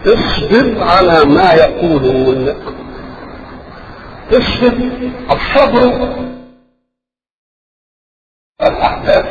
اصبر على ما يقولون اصبر الصبر الأحداث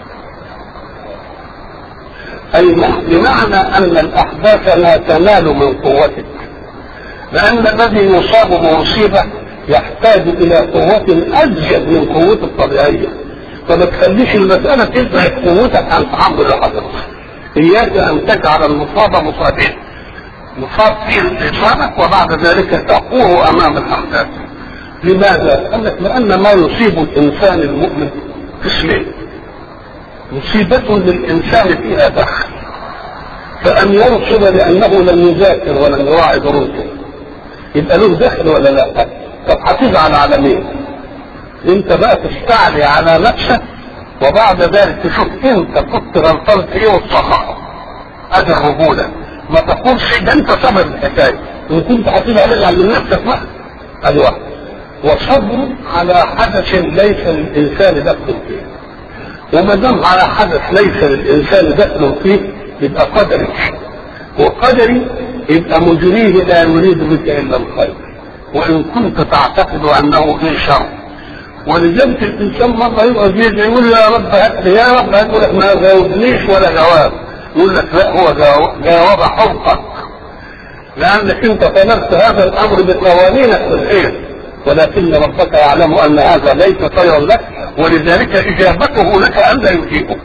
أي بمعنى أن الأحداث لا تنال من قوتك لأن الذي يصاب بمصيبة يحتاج إلى قوة أزيد من قوته الطبيعية فما تخليش المسألة تبعد قوتك عن تعبد الحضر إياك أن تجعل المصاب مصابين مصاب فيه إصابك وبعد ذلك تقوه أمام الأحداث لماذا؟ قال لك لأن ما يصيب الإنسان المؤمن قسمين مصيبة للإنسان فيها دخل فأن يرصد لأنه لم يذاكر ولم يراعي دروسه يبقى له دخل ولا لا؟ طب هتزعل على مين؟ انت بقى تستعلي على نفسك وبعد ذلك تشوف انت كنت غلطان في ايه وتصححه ادي الرجوله ما تقولش ده انت صبر الحكايه ان كنت هتزعل على نفسك بقى ادي واحد وصبر على حدث ليس للانسان دخل فيه وما دام على حدث ليس للانسان دخل فيه يبقى قدري وقدري يبقى مجريه لا يريد بك الا الخير وان كنت تعتقد انه فيه شر ولذلك الانسان مره يبقى بيدعي يقول يا رب هات لي يا رب هات لك ما جاوبنيش ولا جواب يقول لك لا هو جاوب حقك لانك انت طلبت هذا الامر بقوانينك في الخير ولكن ربك يعلم ان هذا ليس خيرا لك ولذلك اجابته لك ان لا يجيبك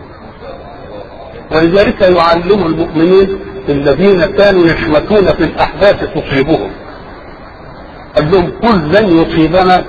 ولذلك يعلم المؤمنين الذين كانوا يشمتون في الاحداث تصيبهم قال لهم قل لن يصيبنا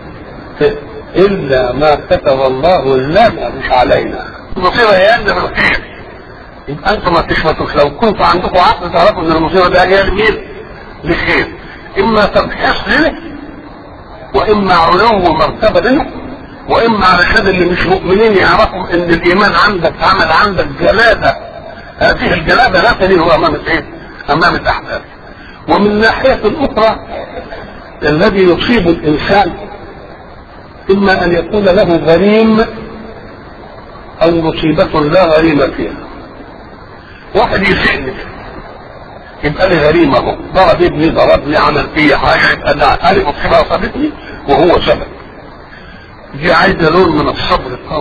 الا ما كتب الله لنا مش علينا المصيبه هي عند الخير يبقى انتم ما تشمتوش لو كنتوا عندكم عقل تعرفوا ان المصيبه دي جايه لمين؟ لخير اما تبحث لنا واما علو مرتبه لنا واما علشان اللي مش مؤمنين يعرفوا ان الايمان عندك عمل عندك جلاده هذه الجلاده لا تليه امام الايه؟ امام الاحداث ومن ناحيه اخرى الذي يصيب الانسان اما ان يكون له غريم او مصيبه لا غريم فيها واحد يسئني يبقى لي غريمة اهو ضرب ابني ضربني عمل فيا حاجة يبقى ده هذه مصيبة أصابتني وهو سبب دي عايزة لون من الصبر قوي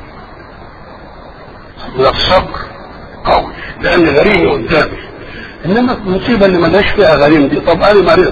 من الصبر قوي لأن غريمي قدامي إنما المصيبة اللي ملهاش فيها غريم دي طب أنا مريض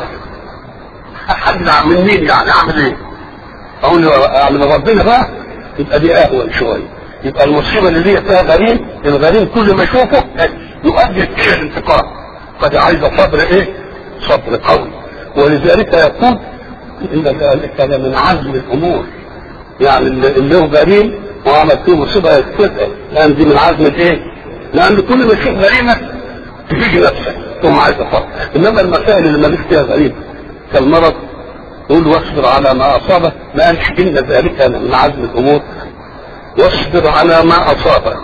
حد من مين يعني أعمل إيه؟ أقول له من ربنا بقى يبقى دي أهون شوية يبقى المصيبة اللي هي فيها غريم الغريم كل ما يشوفه يؤدي الى الانتقام فدي عايزه صبر ايه؟ صبر قوي ولذلك يقول ان ذلك من عزم الامور يعني اللي هو غريم وعمل فيه مصيبه يتقطع لان دي من عزم الايه؟ لان كل ما تشوف غريمه تيجي نفسك ثم عايز صبر انما المسائل اللي ماليش فيها غريم كالمرض يقول واصبر على ما اصابك ما قالش ان ذلك من عزم الامور واصبر على ما اصابك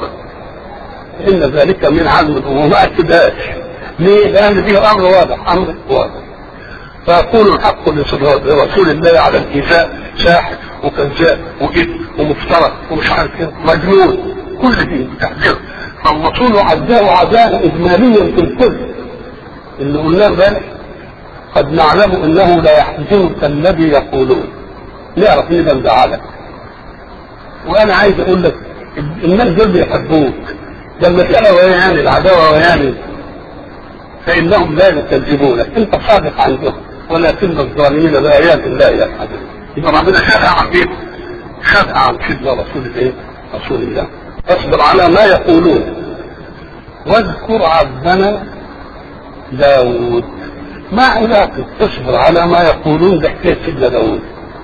ان ذلك من عزم الامور ما اكدهاش ليه؟ لان فيه امر واضح امر واضح فيقول الحق لرسول الله على الايذاء ساحر وكذاب واثم ومفترى ومش عارف ايه مجنون كل دي تحذير فالرسول عداه عداء اجماليا في الكل اللي قلناه امبارح قد نعلم انه لا يحزنك الذي يقولون نعرف ليه ده مزعلك وانا عايز اقول لك الناس دول بيحبوك ده المسألة ويعني العداوة ويعني فإنهم لا يكذبونك أنت صادق عندهم ولكن الظالمين بآيات الله يجحدون يبقى ربنا شافع عن مين؟ شافع عن سيدنا رسول الله رسول الله اصبر على ما يقولون واذكر عبدنا داود ما علاقة اصبر على ما يقولون بحكاية سيدنا داود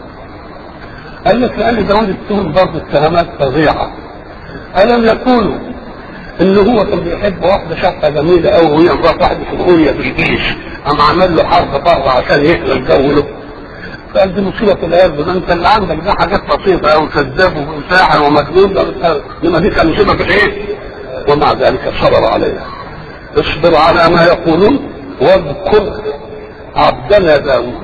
قال لك لأن داود اتهم برضه اتهامات فظيعة ألم يقولوا ان هو كان بيحب واحده شابه جميله قوي وهي مرات واحده سوريه في الجيش قام عمل له حرب بره عشان يحلى الجو له فقال دي مصيبه العيال ده انت اللي عندك ده حاجات بسيطه قوي كذاب وساحر ومجنون لما دي كان مصيبه في ايه؟ ومع ذلك صبر عليها اصبر على ما يقولون واذكر عبدنا داود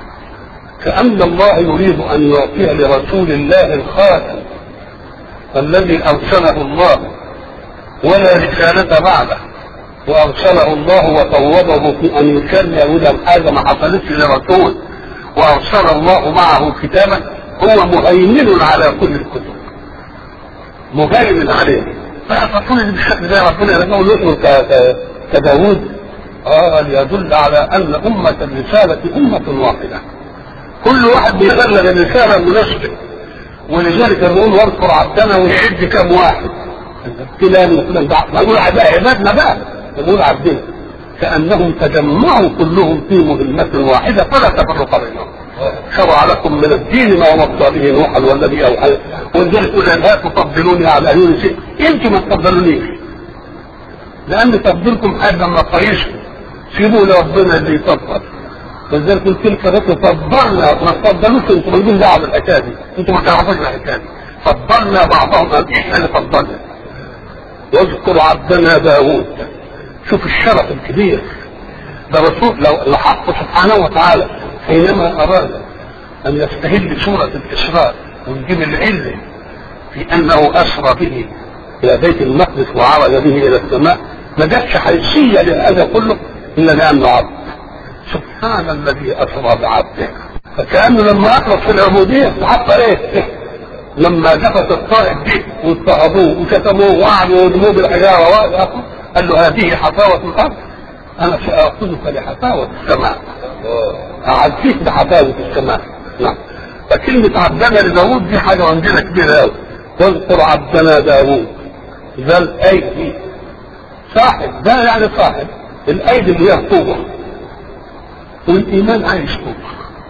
كأن الله يريد أن يعطي لرسول الله الخاتم الذي أرسله الله ولا رسالة بعده وارسله الله وطوبه في ان يشرع وده حاجه ما حصلتش لرسول وارسل الله معه كتابا هو مهيمن على كل الكتب مهيمن عليه فالرسول بالشكل ده ربنا لما يقول كداوود قال يدل على ان امه الرساله امه واحده كل واحد بيبلغ الرساله المناسبه ولذلك نقول واذكر عبدنا ويعد كم واحد فلان وفلان نقول عبادنا بقى نقول عبدنا كانهم تجمعوا كلهم في مهمه واحده فلا تفرق بينهم شرع لكم من الدين ما وصى به نوحا والذي اوحى ولذلك يقول لا تفضلوني على اهل شيء انتم ما تفضلونيش لان تفضيلكم حاجه ما قيسكم سيبوا لربنا اللي يفضل ولذلك قلت لك بس فضلنا ما تفضلوش انتم مالكين دعوه بالحكايه دي انتم ما تعرفوش الحكايه دي فضلنا بعضهم قال احنا اللي فضلنا واذكر عبدنا داوود شوف الشرف الكبير ده رسول لو الحق سبحانه وتعالى حينما اراد ان يستهل سوره الاسراء ويجيب العله في انه اسرى به الى بيت المقدس وعرج به الى السماء ما جاتش حيثيه لهذا كله الا لانه عبد سبحان الذي اسرى بعبده فكانه لما اخلص في العبوديه حتى ايه لما دفت الطائف دي واضطهدوه وشتموه وقعدوا يرموه بالحجاره قال له هذه حفاوه الارض انا ساخذك لحفاوه السماء اعزيك بحفاوه السماء نعم فكلمة عبدنا لداوود دي حاجة عندنا كبيرة أوي واذكر عبدنا داوود ذا الأيدي صاحب ده يعني صاحب الأيدي اللي هي قوة والإيمان عايش قوة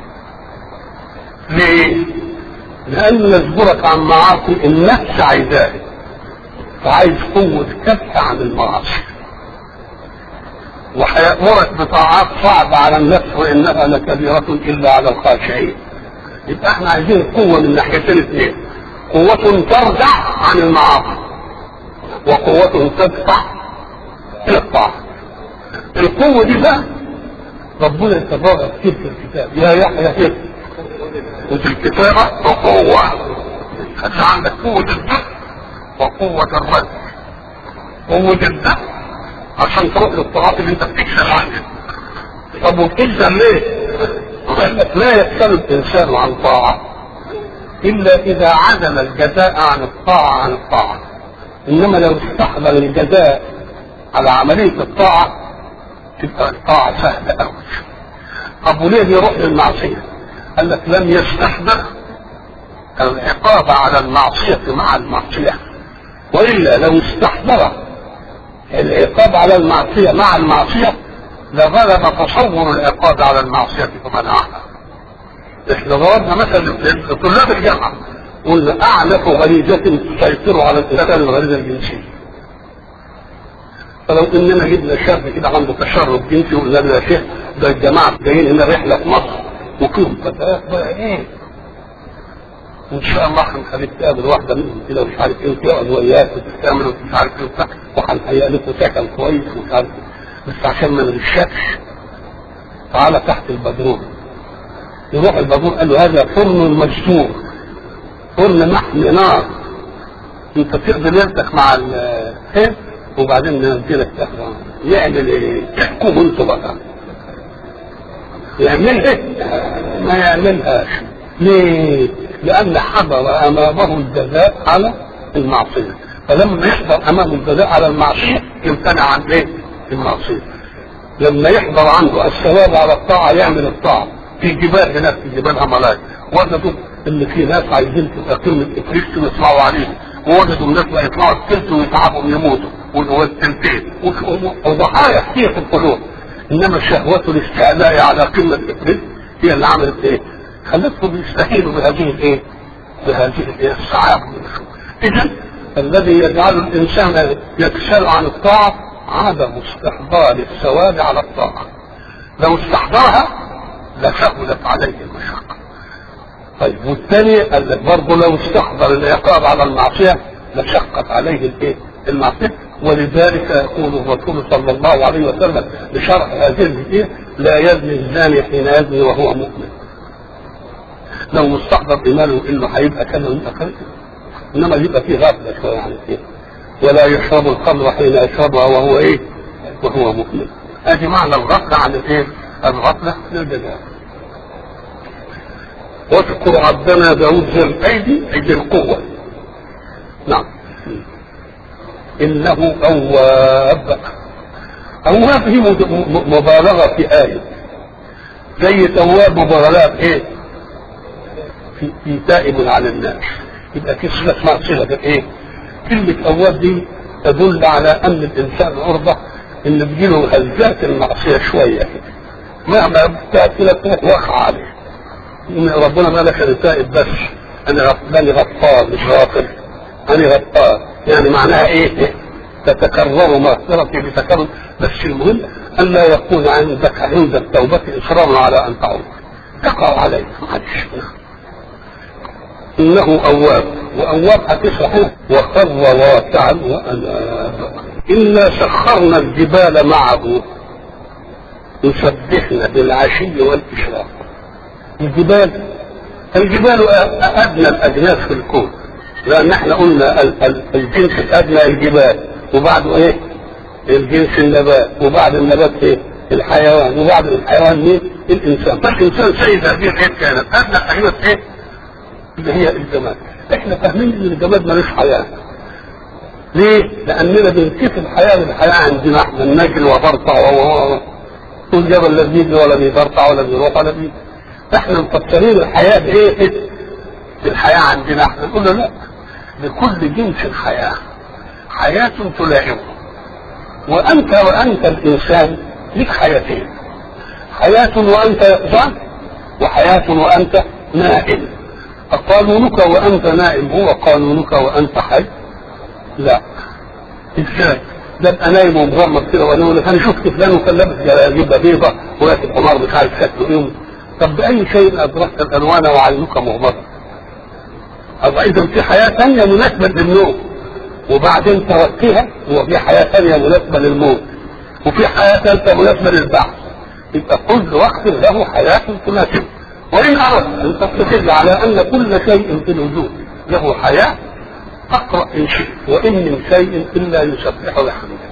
ليه؟ لأن يجبرك عن معاصي النفس عايزاه فعايز قوة كف عن المعاصي وهيأمرك بطاعات صعبة على النفس وإنها لكبيرة إلا على الخاشعين يبقى احنا عايزين قوة من ناحيتين اثنين قوة ترجع عن المعاصي وقوة تدفع إلى الطاعة القوة دي بقى ربنا يتبارك كتير في الكتاب يا يحيى كده وفي الكتابة وقوة خلي عندك قوة الدفع وقوة الرد قوة الدفع عشان تروح للطاعات اللي انت بتكسر عنها طب وبتكسر ليه؟ قال لك لا يكسر الانسان عن طاعه الا اذا عزل الجزاء عن الطاعه عن الطاعه انما لو استحضر الجزاء على عمليه الطاعه تبقى الطاعه سهله قوي طب وليه يروح للمعصيه؟ قال لك لم يستحضر العقاب على المعصيه مع المعصيه والا لو استحضر العقاب على المعصيه مع المعصيه لغلب تصور العقاب على المعصية فمنعها. احنا ضربنا مثلا لطلاب الجامعة قلنا أعنف غريزة تسيطر على الإنسان الغريزة الجنسية. فلو إننا جبنا شاب كده عنده تشرب جنسي وقلنا له يا شيخ ده الجماعة جايين هنا رحلة في مصر وكيهم فتيات بقى إيه؟ وإن شاء الله هنخليك تقابل واحدة منهم كده ومش عارف إيه وتقعد وياك وتعمل ومش عارف إيه وبتاع وهنهيئ لكم سكن كويس ومش عارف إيه. بس عشان ما نغشكش تعالى تحت البدرون يروح البدرون قال له هذا فرن مجسور فرن محمي نار انت تقضي ليلتك مع ايه وبعدين ننزلك تحت يعمل ايه؟ تحكموا انتوا بقى يعملها ما يعملهاش ليه؟ لأن حضر أمامه الجزاء على المعصية فلما يحضر أمامه الجزاء على المعصية يمتنع عن إيه؟ المعصية لما يحضر عنده الثواب على الطاعة يعمل الطاعة في جبال هناك في جبال هملايا وجدوا ان في ناس عايزين تبقى كلمة افريقيا ويسمعوا عليه ووجدوا الناس بقى يطلعوا الثلث ويتعبوا ويموتوا والثلثين وضحايا كتير في القلوب انما شهوة الاستعلاء على قمة افريقيا هي اللي عملت ايه؟ خلتهم يستهينوا بهذه الايه؟ بهذه الايه؟ الصعاب اذا الذي يجعل الانسان يكسل عن الطاعه عدم استحضار الثواب على الطاعة لو استحضرها لسهلت عليه المشقة طيب والثاني قال لك برضه لو استحضر العقاب على المعصية لشقت عليه الايه؟ المعصية ولذلك يقول الرسول صلى الله عليه وسلم لشرح هذه الايه لا يزني الزاني حين يزني وهو مؤمن لو مستحضر ايمانه انه هيبقى كذا ويبقى كذا انما يبقى فيه غفله شويه عن كده ولا يشرب الخمر حين يشربها وهو ايه وهو مؤمن ادي معنى الغفله عن الايه؟ الغفله عن الجزاء واذكر عبدنا داود ذي الايدي اي ذي القوه نعم انه اواب اواب هي مبالغه في ايه زي تواب مبالغه في ايه في, في تائب على الناس يبقى في صله اسمها صله ايه كلمه اواب دي تدل على ان الانسان عرضه ان تجيله هزات المعصيه شويه كده مهما تاتي لك وقع عليه ان ربنا ما لك تائب بس انا غفلاني غفار مش غافل انا غفار يعني معناها ايه تتكرر مغفرتي بتكرر بس المهم ان لا يكون عندك عند التوبه اصرار على ان تعود تقع عليك معلش انه اواب واواب هتشرح وخر واقعا واناب انا سخرنا الجبال معه يسبحن بالعشي والاشراق الجبال الجبال ادنى الاجناس في الكون لان احنا قلنا الجنس الادنى الجبال وبعده ايه الجنس النبات وبعد النبات ايه الحيوان وبعد الحيوان مين الانسان فالانسان سيد هذه الحياه كانت ادنى الحيوانات ايه اللي هي الجماد احنا فاهمين ان الجماد ملوش حياه ليه؟ لاننا بنكيف الحياه للحياه عندنا احنا نجري وبرطع والجبل لا بيجري ولا بيبرطع ولا بيروح ولا بيجي احنا مفكرين الحياه بايه؟ الحياه عندنا احنا نقول له لا لكل جنس حياه حياه تلائمه وانت وانت الانسان لك حياتين حياه وانت يقظان وحياه وانت نائم قانونك وانت نائم هو قانونك وانت حي لا ازاي ده ابقى نايم ومغمض كده وانا اقول لك انا شفت فلان وكان لابس جبه بيضه وراكب حمار مش عارف شكله ايه طب باي شيء ادركت الالوان وعينك مغمضه او اذا في حياه ثانيه مناسبه للنوم وبعدين تركيها وفي حياه ثانيه مناسبه للموت وفي حياه ثالثه مناسبه للبعث يبقى كل وقت له حياه تناسبه وإن أردت أن تستدل على أن كل شيء في الوجود له حياة فاقرأ إن شئت وإن من شيء إلا يسبح بحمده.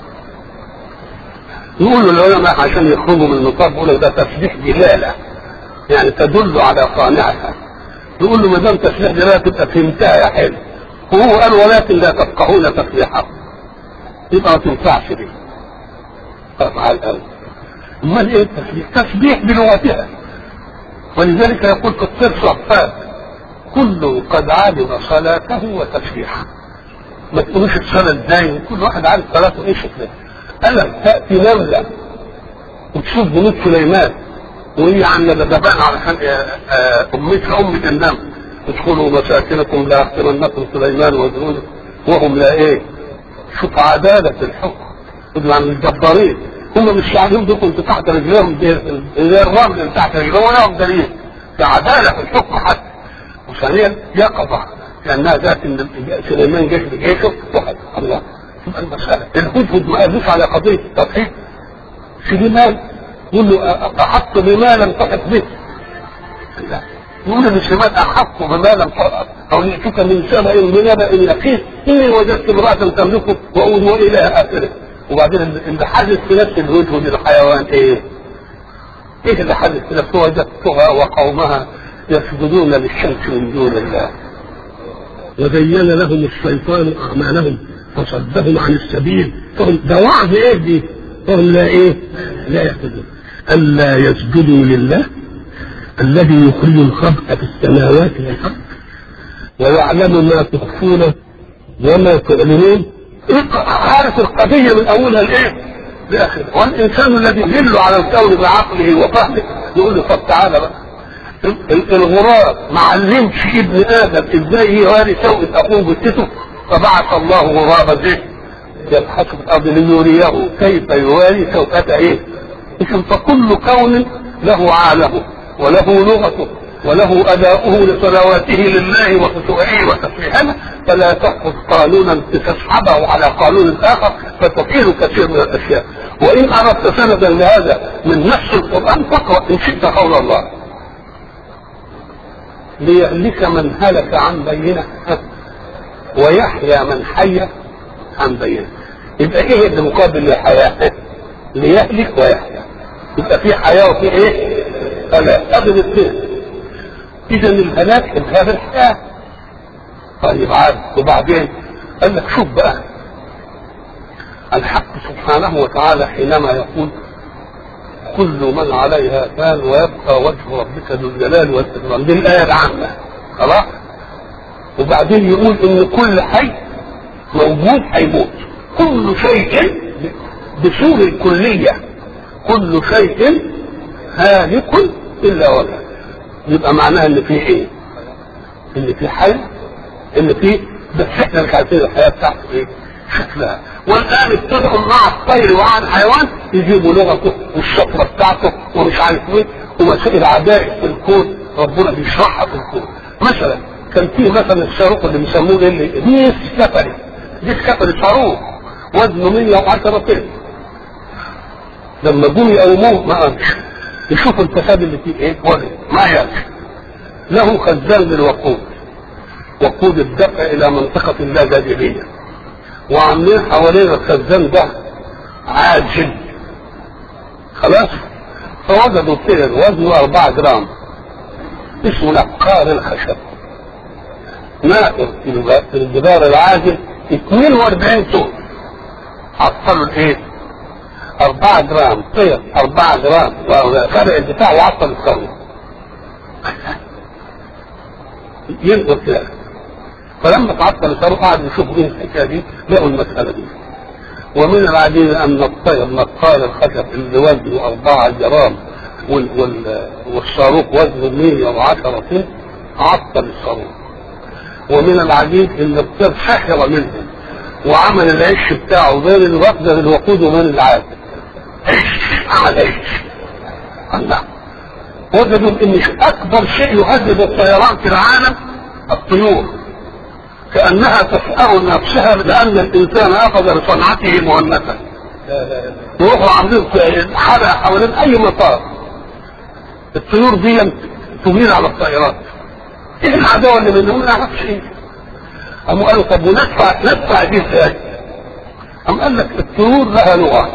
يقول العلماء عشان يخرجوا من النطاق يقولوا ده تسبيح دلالة يعني تدل على صانعها. يقول له ما دام تسبيح دلالة تبقى فهمتها يا حلو. وهو قال ولكن لا تفقهون تسبيحه. يبقى ما تنفعش دي. افعل قوي. امال ايه التسبيح؟ تسبيح بلغتها. ولذلك يقول في الطير صفات كل قد علم صلاته وتسبيحه ما تقولوش الصلاة ازاي كل واحد عارف صلاته ايش كده ألم تأتي نملة وتشوف بنود سليمان وهي عاملة دبابان على أمتها أمة النمل ادخلوا مساكنكم لا يحتمنكم سليمان وجنوده وهم لا ايه شوف عدالة الحكم ابن عن الجبارين هم مش شعبهم دول كنت تحت رجليهم زي الرمل اللي تحت رجليهم ولهم دليل ده عداله في الحكم حتى وثانيا يقظه لانها ذات ان سليمان جيش بجيشه واحد الله تبقى المساله الهدهد ما قالوش على قضيه التوحيد سليمان يقول له احط بما لم تحط به لا يقول ان سليمان احط بما لم تحط او ياتيك من سبأ بنبأ يقين اني وجدت امراه تملكه واوذوا الى اخره وبعدين اللي حدث في نفس الهدهد الحيوان ايه؟ ايه اللي حدث في نفسه وجدتها وقومها يسجدون للشمس من دون الله وزين لهم الشيطان اعمالهم فصدهم عن السبيل فهم ده وعظ ايه دي؟ فهم لا ايه؟ لا يهتدون الا يسجدوا لله الذي يخرج الخبء في السماوات والارض ويعلم ما تخفون وما تعلنون عارف القضية من أولها لإيه؟ لآخرها والإنسان الذي يدل على الكون بعقله وفهمه يقول له طب تعالى بقى الغراب ما علمش ابن آدم إزاي يواري سوءة أخوه جثته فبعث الله غرابا إيه؟ يبحث في الأرض ليريه كيف يواري سوءة إيه؟ إذن فكل كون له عالمه وله لغته وله أداؤه لصلواته لله وخشوعه وتسبيحه فلا تأخذ قانونا تسحبه على قانون آخر فتحيل كثير من الأشياء وإن أردت سندا لهذا من نفس القرآن فاقرأ إن شئت قول الله ليهلك من هلك عن بينه ويحيى من حي عن بينه يبقى ايه اللي مقابل للحياة ليهلك ويحيى يبقى في حياه وفي ايه؟ هلاك قبل الاثنين اذا الهلاك انهاء الحياه طيب عاد وبعدين قال لك شوف بقى الحق سبحانه وتعالى حينما يقول كل من عليها فان ويبقى وجه ربك ذو الجلال والاكرام دي الايه العامه خلاص وبعدين يقول ان كل حي موجود هيموت كل شيء بصوره الكليه كل شيء هالك الا وجهه يبقى معناها ان في ايه؟ ان في حي ان في بس احنا مش عارفين الحياه بتاعته ايه؟ شكلها والان ابتدعوا مع الطير ومع الحيوان يجيبوا لغته والشفره بتاعته ومش عارف ايه ومسائل عجائب في الكون ربنا بيشرحها في الكون مثلا كان في مثلا الصاروخ اللي بيسموه ايه اللي ديس كفري ديس كفري صاروخ وزنه 110 طن لما جم يقوموه ما قامش يشوفوا الفساد اللي فيه ايه وزن ما يمشي له خزان للوقود وقود الدفع الى منطقه لا جاذبيه وعاملين حوالين الخزان ده عاجل خلاص فوجدوا طير وزنه 4 جرام اسمه نقار الخشب ناقر في الجدار العاجل 42 طن عطلوا الايه؟ 4 جرام طير 4 جرام فرق الدفاع وعطل الثروه ينقل كده فلما تعطل الثروه قعدوا يشوفوا ايه الحكايه دي لقوا المساله دي ومن العجيب ان الطير نقال الخشب اللي وزنه 4 جرام وال وال والصاروخ وزنه 110 طن عطل الصاروخ ومن العجيب ان الطير سخر منهم وعمل العش بتاعه غير الوقت الوقود ومن العادة عش عمل عش الله وجدوا ان اكبر شيء يهدد الطيران في العالم الطيور كانها تسأل نفسها لان الانسان اخذ لصنعته مهمة ويروحوا عاملين حلقة حوالين اي مطار الطيور دي تميل على الطائرات ايه العداوه اللي منهم ما نعرفش ايه قاموا قالوا طب وندفع ندفع دي ازاي؟ قام قال لك الطيور لها لغه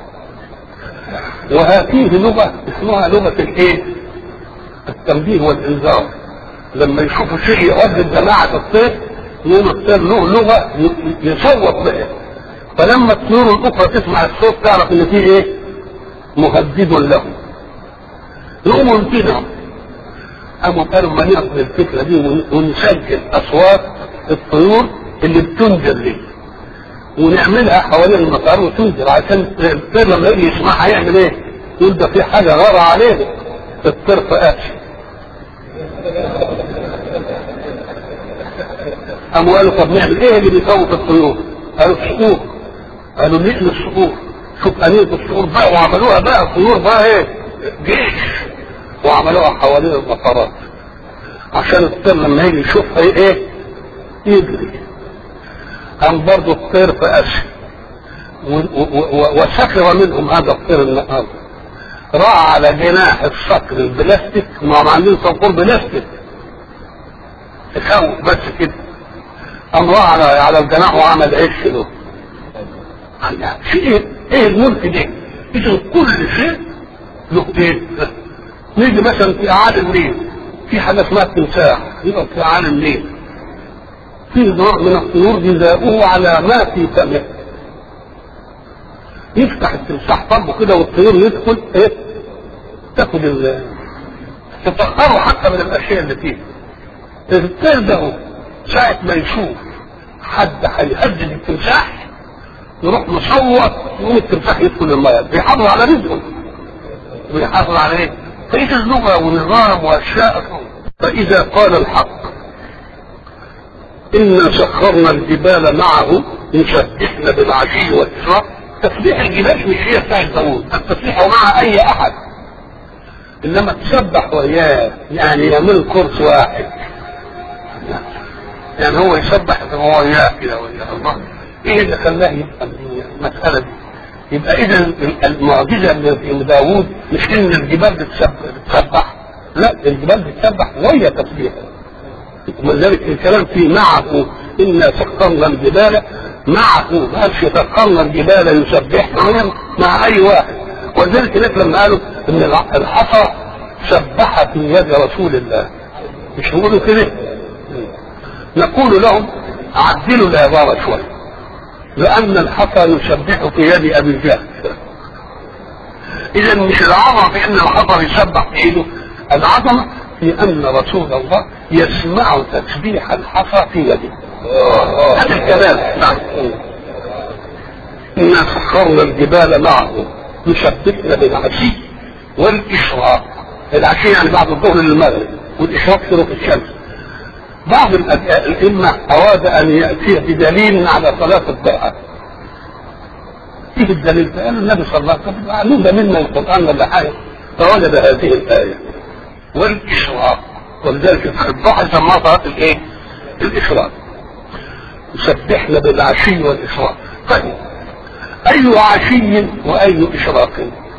وهذه لغه اسمها لغه الايه؟ التنبيه والانذار لما يشوفوا شيء يؤدي جماعه الطير يقوم الطير له لغه يصوت بها فلما الطيور الاخرى تسمع الصوت تعرف ان فيه ايه؟ مهدد له يقوموا يمكنهم قاموا قالوا ما ناخذ الفكره دي ونسجل اصوات الطيور اللي بتنذر دي ونعملها حوالين المطار وتنذر عشان الطير لما يجي يسمعها يعمل ايه؟ يقول ده في حاجه غاره عليه الطير فقاش قاموا قالوا طب نعمل ايه اللي بيخوف الطيور؟ قالوا الصقور قالوا نقل الصقور شوف انيه الصقور بقى وعملوها بقى الطيور بقى ايه؟ جيش وعملوها حوالين المطارات عشان الطير لما يجي يشوفها ايه يجري قام برضه الطير في اسيا وسخر منهم هذا الطير النهار راى على جناح الصقر البلاستيك ما هم عاملين صقور بلاستيك تخوف بس كده قام راى على على الجناح وعمل عش له في ايه؟ ايه الملك ده؟ اذا كل شيء له ايه؟ نيجي مثلا في اعالي النيل في حاجه اسمها التمساح يبقى في اعالي النيل في نوع من الطيور جزاؤه على ما في فمه يفتح التمساح طبه كده والطيور يدخل ايه تاخد ال تفخره حتى من الاشياء اللي فيه الطير ده ساعة ما يشوف حد هيهدد التمساح يروح مصوت يقوم التمساح يدخل الميه بيحافظ على رزقه بيحافظ على ايه؟ فإذا اللغة ونظام وأشياء فإذا قال الحق إنا سخرنا الجبال معه يسبحن بالعشي والإسراء تسبيح الجبال مش هي بتاعت داوود التسبيح مع أي أحد إنما تسبح وياه يعني يعمل كورس واحد يعني هو يسبح هو وياه كده وياه الله إيه اللي خلاه يفهم المسألة دي يبقى اذا المعجزه اللي في داوود مش ان الجبال بتسبح لا الجبال بتسبح وهي تسبيح ولذلك الكلام في معه انا سخرنا الجبال معه ما قالش يتقرن الجبال يسبحهم مع اي واحد ولذلك هناك لما قالوا ان الحصى سبح في يد رسول الله مش يقولوا كده نقول لهم عدلوا العباره شويه لان الحصى يسبح في يد ابي جهل اذا مش العظمه في ان الحصى يسبح في ايده العظمه في ان رسول الله يسمع تسبيح الحصى في يده هذا الكلام نعم إنا سخرنا الجبال معه يسبحن بالعشي والإشراق العشي يعني بعد الظهر للمغرب والإشراق شروق الشمس بعض الأئمة أراد أن يأتي بدليل على صلاة الضحى ايه الدليل؟ فقال النبي صلى الله عليه وسلم علموا ده منا القرآن ولا حاجة فوجد هذه الآية والإشراق ولذلك الضحى سماها صلاة الإيه؟ الإشراق يسبحن بالعشي والإشراق طيب أي عشي وأي إشراق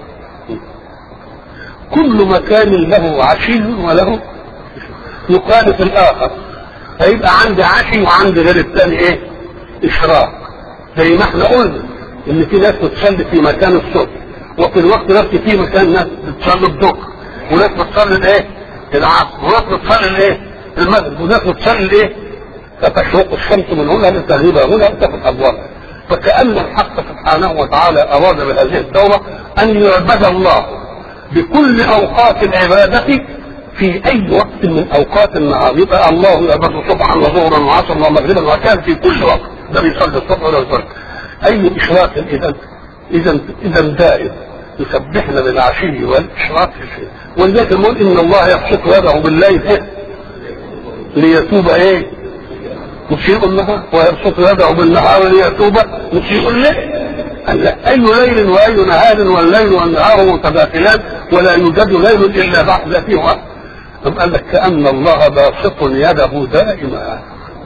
كل مكان له عشي وله يخالف الآخر فيبقى عندي عشي وعندي غير الثاني إيه؟ إشراق زي ما احنا قلنا إن في ناس بتصلي في مكان الصبح وفي الوقت نفسه في مكان ناس بتصلي الظهر وناس بتصلي الإيه؟ العصر وناس بتصلي الإيه؟ المغرب وناس بتصلي الإيه؟ فتشرق الشمس من هنا لتغيب هنا وتاخذ ابوابها فكأن الحق سبحانه وتعالى أراد بهذه الدورة أن يعبد الله بكل أوقات العبادة في أي وقت من أوقات النهار يبقى الله يعبد صبحا وظهرا وعصرا ومغربا وكان في كل وقت ده بيصلي الصبح ولا يصلي أي إشراق إذا إذا إذا دائم يسبحنا بالعشي والإشراق في شيء ولذلك نقول إن الله يبسط يده بالليل إيه؟ ليتوب إيه؟ مسيء النهار ويبسط يده بالنهار ليتوب مسيء الليل قال لك اي ليل واي نهار والليل والنهار متبادلان ولا يوجد ليل الا بعد فيه وقت ثم قال لك كان الله باسط يده دائما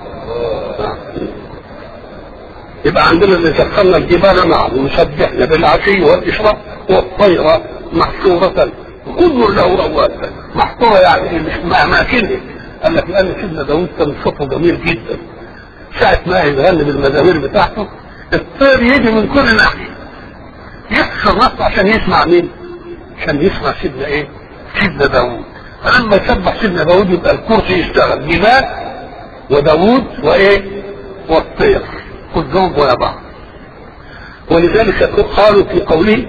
يبقى عندنا اللي سخرنا الجبال معه وسبحنا بالعشي والاشراق والطير محشورة كل له اواب محشورة يعني مش اماكنه قال لك لان سيدنا داوود كان صوته جميل جدا ساعة ما يغني بالمزامير بتاعته الطير يجي من كل ناحية يكسر راسه عشان يسمع مين؟ عشان يسمع سيدنا ايه؟ سيدنا داوود فلما يسبح سيدنا داوود يبقى الكرسي يشتغل جبال وداوود وايه؟ والطير كلهم ويا بعض ولذلك قالوا في قوله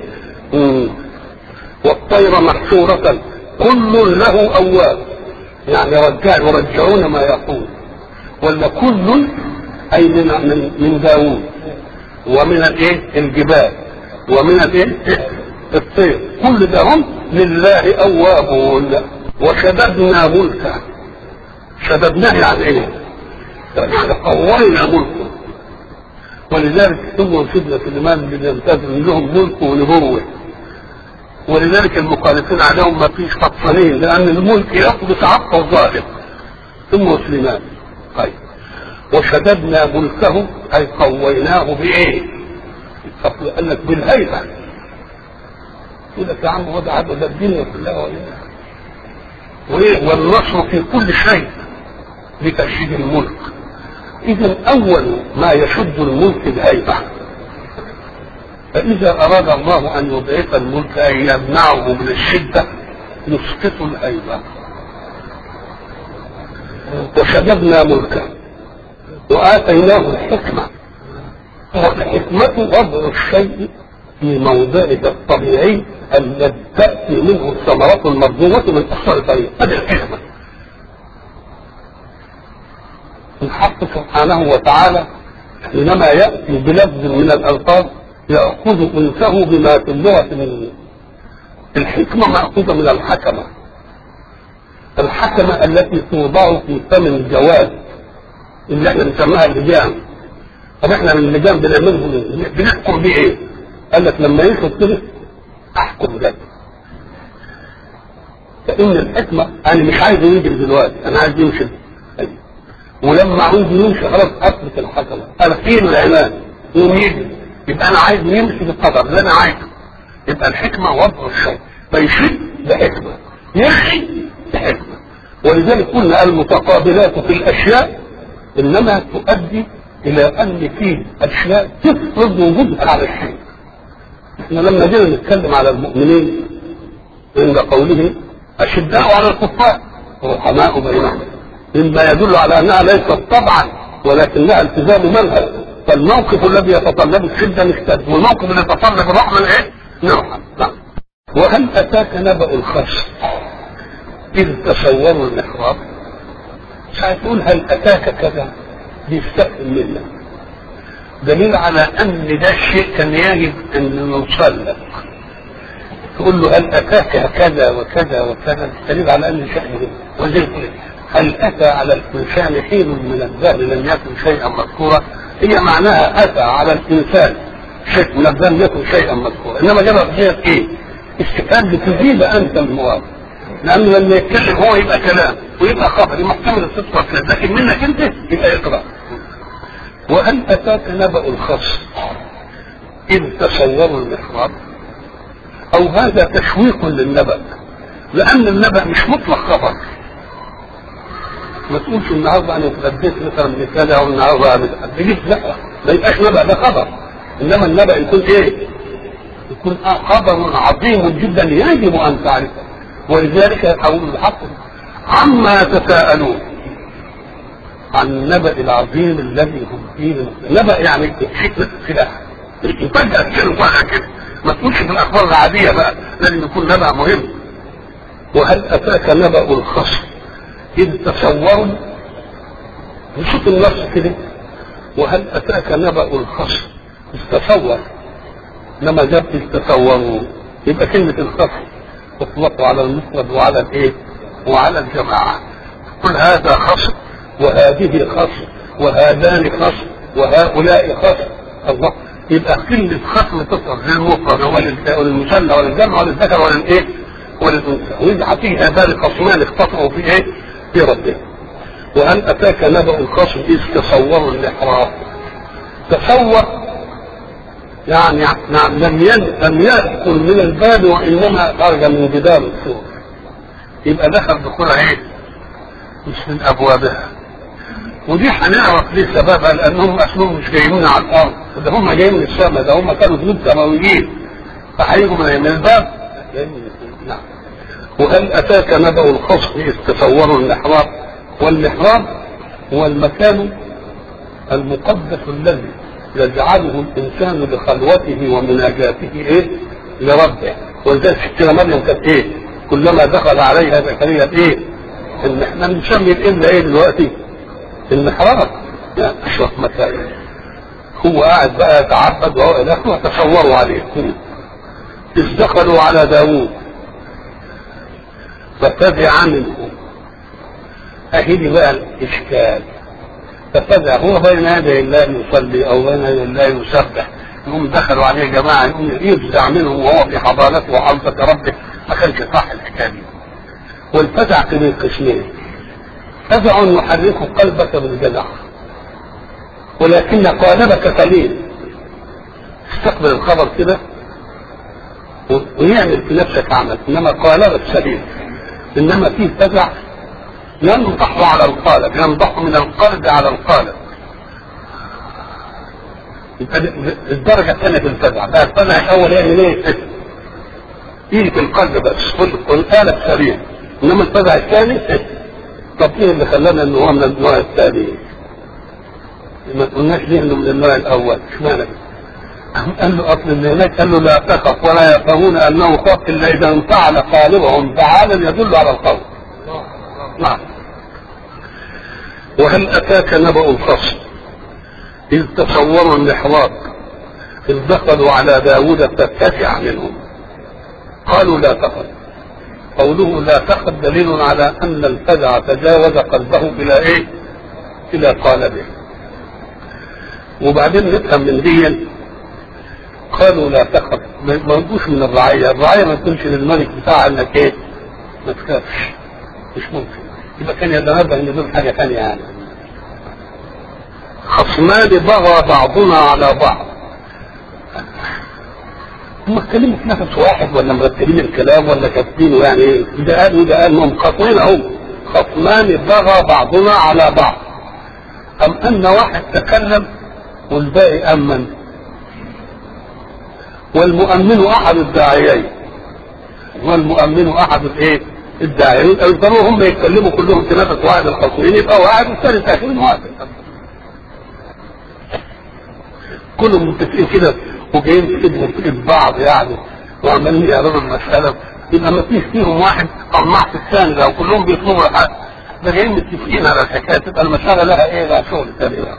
والطير محشورة كل له أواب يعني رجع يرجعون ما يقول ولا كل اي من من, من داوود ومن الايه الجبال ومن الايه الطير كل ده هم لله اوابون وشددنا ملكه شددناه يعني ايه؟ يعني قوينا ملكه ولذلك ثم سيدنا سليمان بن يمتاز لهم ملك ونبوه ولذلك المخالفين عليهم ما فيش فطنين لان الملك يقبض عقل الظالم ثم سليمان طيب وشددنا ملكه اي قويناه بايه؟ قال لك بالهيبه يقول لك يا عم هو ده عدد الدنيا كلها وايه؟ وايه والنصر في كل شيء لتشديد الملك اذا اول ما يشد الملك الهيبه فاذا اراد الله ان يضعف الملك ان يمنعه من الشده يسقط الهيبه وشددنا ملكه وآتيناه الحكمة والحكمة وضع الشيء في موضعه الطبيعي الذي تأتي منه الثمرات المرجوة من أحسن الطريق هذه الحكمة الحق سبحانه وتعالى حينما يأتي بلفظ من الألفاظ يأخذ أنسه بما في اللغة من الحكمة مأخوذة من الحكمة الحكمة التي توضع في فم الجواد اللي احنا بنسميها اللجام طب احنا من اللجام بنعمله بنحكم بيه ايه؟ قال لك لما يشرب كده احكم ده فان الحكمه انا مش عايزه يجري دلوقتي انا عايز يمشي ولما عاوز يمشي خلاص اثبت الحكمه انا فين العناد يوم يجري يبقى انا عايز يمشي بالقدر اللي انا عايزه يبقى الحكمه وضع الشيء فيشد بحكمه يخشي بحكمه ولذلك قلنا المتقابلات في الاشياء انما تؤدي الى ان فيه اشياء تفرض وجودها على الشيء احنا لما جينا نتكلم على المؤمنين عند قوله اشداء على الكفار رحماء بينهم مما يدل على انها ليست طبعا ولكنها التزام منهج فالموقف الذي يتطلب الشده نشتد والموقف اللي يتطلب الرحمه ايه؟ نرحم نعم وهل اتاك نبأ الخصم اذ تصوروا المحراب هتقول هل اتاك كذا بيستقبل منا دليل على ان ده الشيء كان يجب ان نوصل لك تقول له هل اتاك كذا وكذا وكذا دليل على ان شأنه وزي هل اتى على الانسان حين من الدهر لم يكن شيئا مذكورا هي معناها اتى على الانسان شيء من لم يكن شيئا مذكورا انما جرى فيها ايه؟ استفهام بتزيد انت المراد لانه لما يتكلم هو يبقى كلام ويبقى خبر محتمل الصدق والكلام لكن منك انت يبقى اقرا وهل اتاك نبأ الخصم اذ تصوروا المحراب او هذا تشويق للنبأ لان النبأ مش مطلق خبر ما تقولش النهارده انا اتغديت مثلا بكذا او النهارده بجيب لا ما يبقاش نبأ ده خبر انما النبأ يكون ايه؟ يكون خبر عظيم جدا يجب ان تعرفه ولذلك يقول الحق عما يتساءلون عن النبأ العظيم الذي هم فيه نبأ يعني شيء سلاح فجأة كده فجأة كده ما تقولش في الأخبار العادية بقى لازم يكون نبأ مهم وهل أتاك نبأ الخصم إذ تصوروا نشوف النص كده وهل أتاك نبأ الخصم إذ تصور لما جاب إذ تصوروا يبقى كلمة الخصم تطلق على المفرد وعلى الايه؟ وعلى الجماعة كل هذا خصم وهذه خصم وهذان خصم وهؤلاء خصم الله يبقى كلمة خصم تصل للمفرد وللمثنى وللجمع وللذكر وللايه؟ وللانثى ويبقى فيه هذان خصمان اختصموا في ايه؟ في ربهم وهل اتاك نبأ الخصم اذ تصوروا الاحرام تصور يعني نعم لم لم يدخل من الباب وانما خرج من جدار السور يبقى دخل دخولها ايه؟ مش من ابوابها ودي هنعرف ليه سببها لانهم اصلهم مش جايين على الارض ده هم جايين من السماء ده هم كانوا جنود سماويين فهيجوا من الباب نعم وهل اتاك نبأ الخصم اذ تصوروا المحراب والمحراب هو المكان المقدس الذي يجعله الانسان بخلوته ومناجاته ايه لربه ولذلك ستنا مريم كانت ايه كلما دخل عليها زكريا ايه ان احنا بنسمي الابن ايه دلوقتي المحراب يعني اشرف مكان هو قاعد بقى يتعبد وهو الى اخره تصوروا عليه اذ دخلوا على داوود ففزع منهم اهي بقى الاشكال ففزع هو بين يدي الله يصلي او بين يدي الله يسبح يقوم دخلوا عليه جماعه يقوم يفزع منهم وهو في حضانته وعظة ربه ما كانش صح الحكايه دي والفزع كان قسمين فزع يحرك قلبك بالجزع ولكن قالبك سليم استقبل الخبر كده ويعمل في نفسك عمل انما قالبك سليم انما فيه فزع ينضح على القالب ينضح من القلب على القالب يبقى الدرجة الثانية في الفزع بقى الفزع الأول يعمل إيه؟ يجي في القلب بس والقالب سليم إنما الفزع الثاني طب إيه اللي خلانا إن هو من النوع الثاني؟ ما قلناش ليه إنه من النوع الأول؟ اشمعنى قال له أصل اللي هناك قال له لا تخف ولا يفهمون أنه خف إلا إذا انفعل قالبهم فعالا يدل على القول. نعم. وهل أتاك نبأ الخصم إذ تصوروا المحراب إذ دخلوا على داود فاتسع منهم قالوا لا تخف قوله لا تخف دليل على أن الفزع تجاوز قلبه إلى إيه؟ إلى قالبه وبعدين نفهم من دي قالوا لا تخف ما يجوش من الرعية الرعية ما تكونش للملك بتاعها انك ايه ما تخافش مش ممكن يبقى كان يتنبه ان دول حاجه ثانيه يعني خصمان بغى بعضنا على بعض هم اتكلموا في نفس واحد ولا مرتبين الكلام ولا كاتبينه يعني ده قال وده قال هم خصمين اهو خصمان بغى بعضنا على بعض أم أن واحد تكلم والباقي أمن والمؤمن أحد الداعيين والمؤمن أحد الإيه؟ الداعيين يفضلوا هم يتكلموا كلهم في نفس واحد الخصومين يبقى واحد والثاني ساكن واحد كلهم متفقين كده وجايين في ايدهم في ايد بعض يعني وعمالين يعرضوا المسألة يبقى ما فيش فيهم واحد طماع في الثاني لو كلهم بيطلبوا الحق ده جايين متفقين على الحكاية تبقى المسألة لها ايه لها شغل ثاني بقى.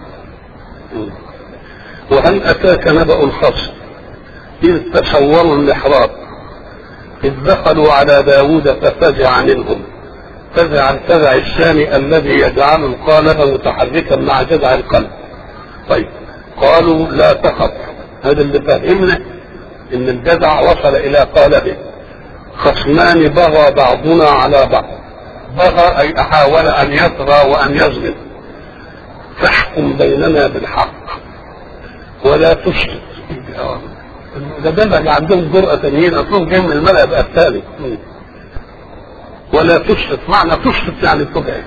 وهل أتاك نبأ الخصم إذ تصوروا المحراب إذ دخلوا على داود ففزع منهم فزع الفزع الثاني الذي يجعل القالب متحركا مع جذع القلب طيب قالوا لا تخف هذا اللي فهمنا ان الجذع وصل الى قالبه خصمان بغى بعضنا على بعض بغى اي حاول ان يطغى وان يظلم فاحكم بيننا بالحق ولا تشرك ده ده اللي عندهم جرأة تانيين اصلهم جايين من الملأ بقى الثاني ولا تشرك معنى تشرك يعني تبعد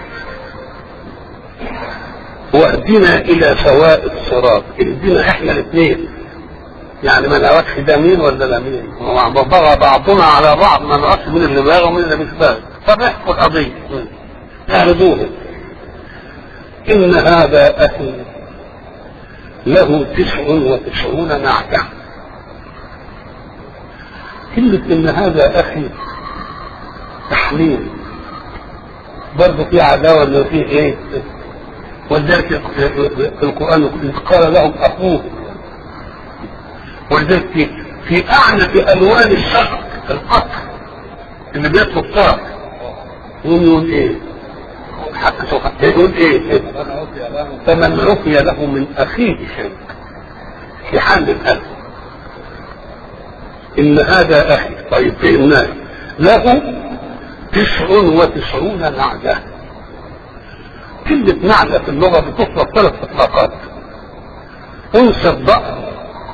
واهدنا الى سواء الصراط اهدنا احنا الاثنين يعني ما نعرفش ده مين ولا ده مين بغى بعضنا على بعض ما نعرفش مين اللي باغى ومين اللي مش باغى طب احكوا القضيه اعرضوه ان هذا اخي له تسع وتسعون نعجه كلمة إن هذا أخي تحليل برضه في عداوة إنه في إيه؟ ولذلك في القرآن قال لهم أخوه ولذلك في, في أعنف ألوان الشر القتل اللي بيطلب طرف يقوم يقول إيه؟ يقول إيه؟ فمن عفي له من أخيه شيء في حال الألف إن هذا أخي طيب فإناه له تسع وتسعون نعجة كلمة نعجة في اللغة بتطلق ثلاث إطلاقات أنثى الضأن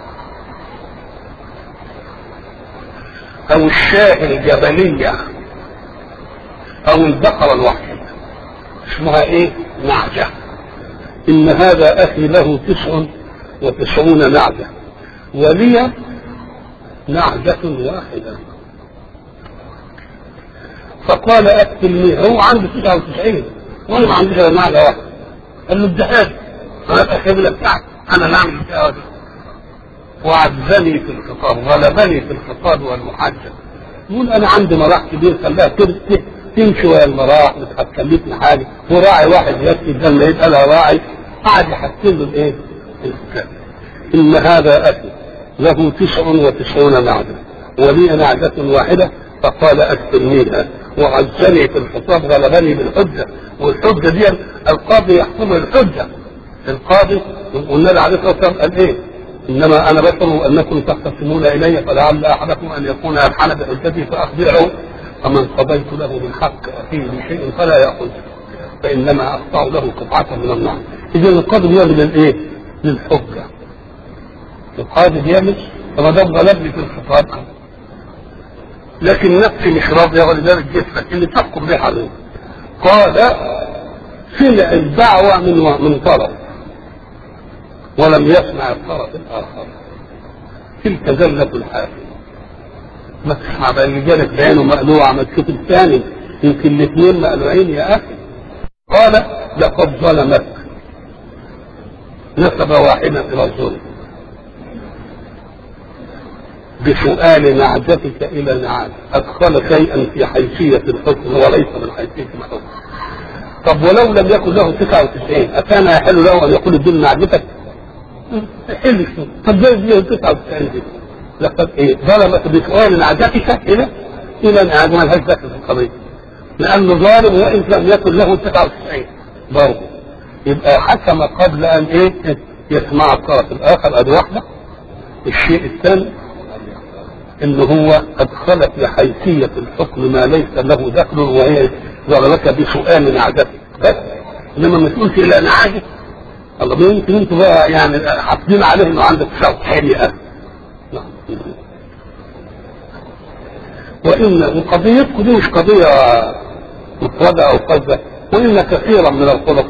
أو الشاة الجبلية أو البقرة الوحيدة اسمها إيه؟ نعجة إن هذا أخي له تسع وتسعون نعجة ولي نعجة واحدة فقال اكتلني هو عنده 99 وانا ما عنديش غير نعجة واحدة قال له اديها لي انا ابقى الخبلة بتاعتي انا اللي اعمل فيها وعزني في الخطاب غلبني في الخطاب والمحجة يقول انا عندي مراح كبير خلاها تمشي ويا المراح مش هتكلفني حاجه وراعي واحد يكفي ده ما يبقى لها راعي قعد يحسن له الايه؟ ان هذا اخي له تسع وتسعون نعجة ولي نعجة واحدة فقال أكفرنيها وعزني في الخطاب غلبني بالحجة والحجة دي القاضي يحكم الحجة القاضي قلنا له عليه الصلاة والسلام قال إيه؟ إنما أنا بشر أنكم تختصمون إلي فلعل أحدكم أن يكون ألحن بحجتي فأخبره فمن قضيت له من حق أخيه بشيء فلا يأخذه فإنما أقطع له قطعة من النار إذا القاضي يعمل الإيه؟ للحجة القاضي بيعمل فما دام غلبني في الخطاب لكن نفسي مش راضيه ولذلك جسمك اللي تحكم به عليه قال سمع الدعوة من من طرف ولم يسمع الطرف الآخر تلك زلة الحاكم ما تسمع بقى اللي جالك بعينه مقلوعة ما تشوف الثاني يمكن الاثنين مقلوعين يا أخي قال لقد ظلمك نسب واحدا إلى الظلم بسؤال نعجتك الى نعاج ادخل شيئا في حيثيه الحكم وليس من حيثيه الحكم طب ولو لم يكن له 99 اكان يحل له ان يقول اديني نعجتك؟ حل طب ده له 99 دي لقد ايه ظلمت بسؤال نعجتك الى الى نعاج ما لهاش دخل في القضيه لانه ظالم وان لم يكن له 99 برضه يبقى حكم قبل ان ايه يسمع الطرف الاخر ادي واحده الشيء الثاني ان هو ادخل في حيثية الحكم ما ليس له دخل وهي ظلمك بسؤال نعجتك بس انما ما تقولش لا نعاجة الله ما يمكن انتوا بقى يعني حاطين عليه انه عندك شوق حليئة وان وقضيتكم دي مش قضية مفردة او قصدة وان كثيرا من الخلطاء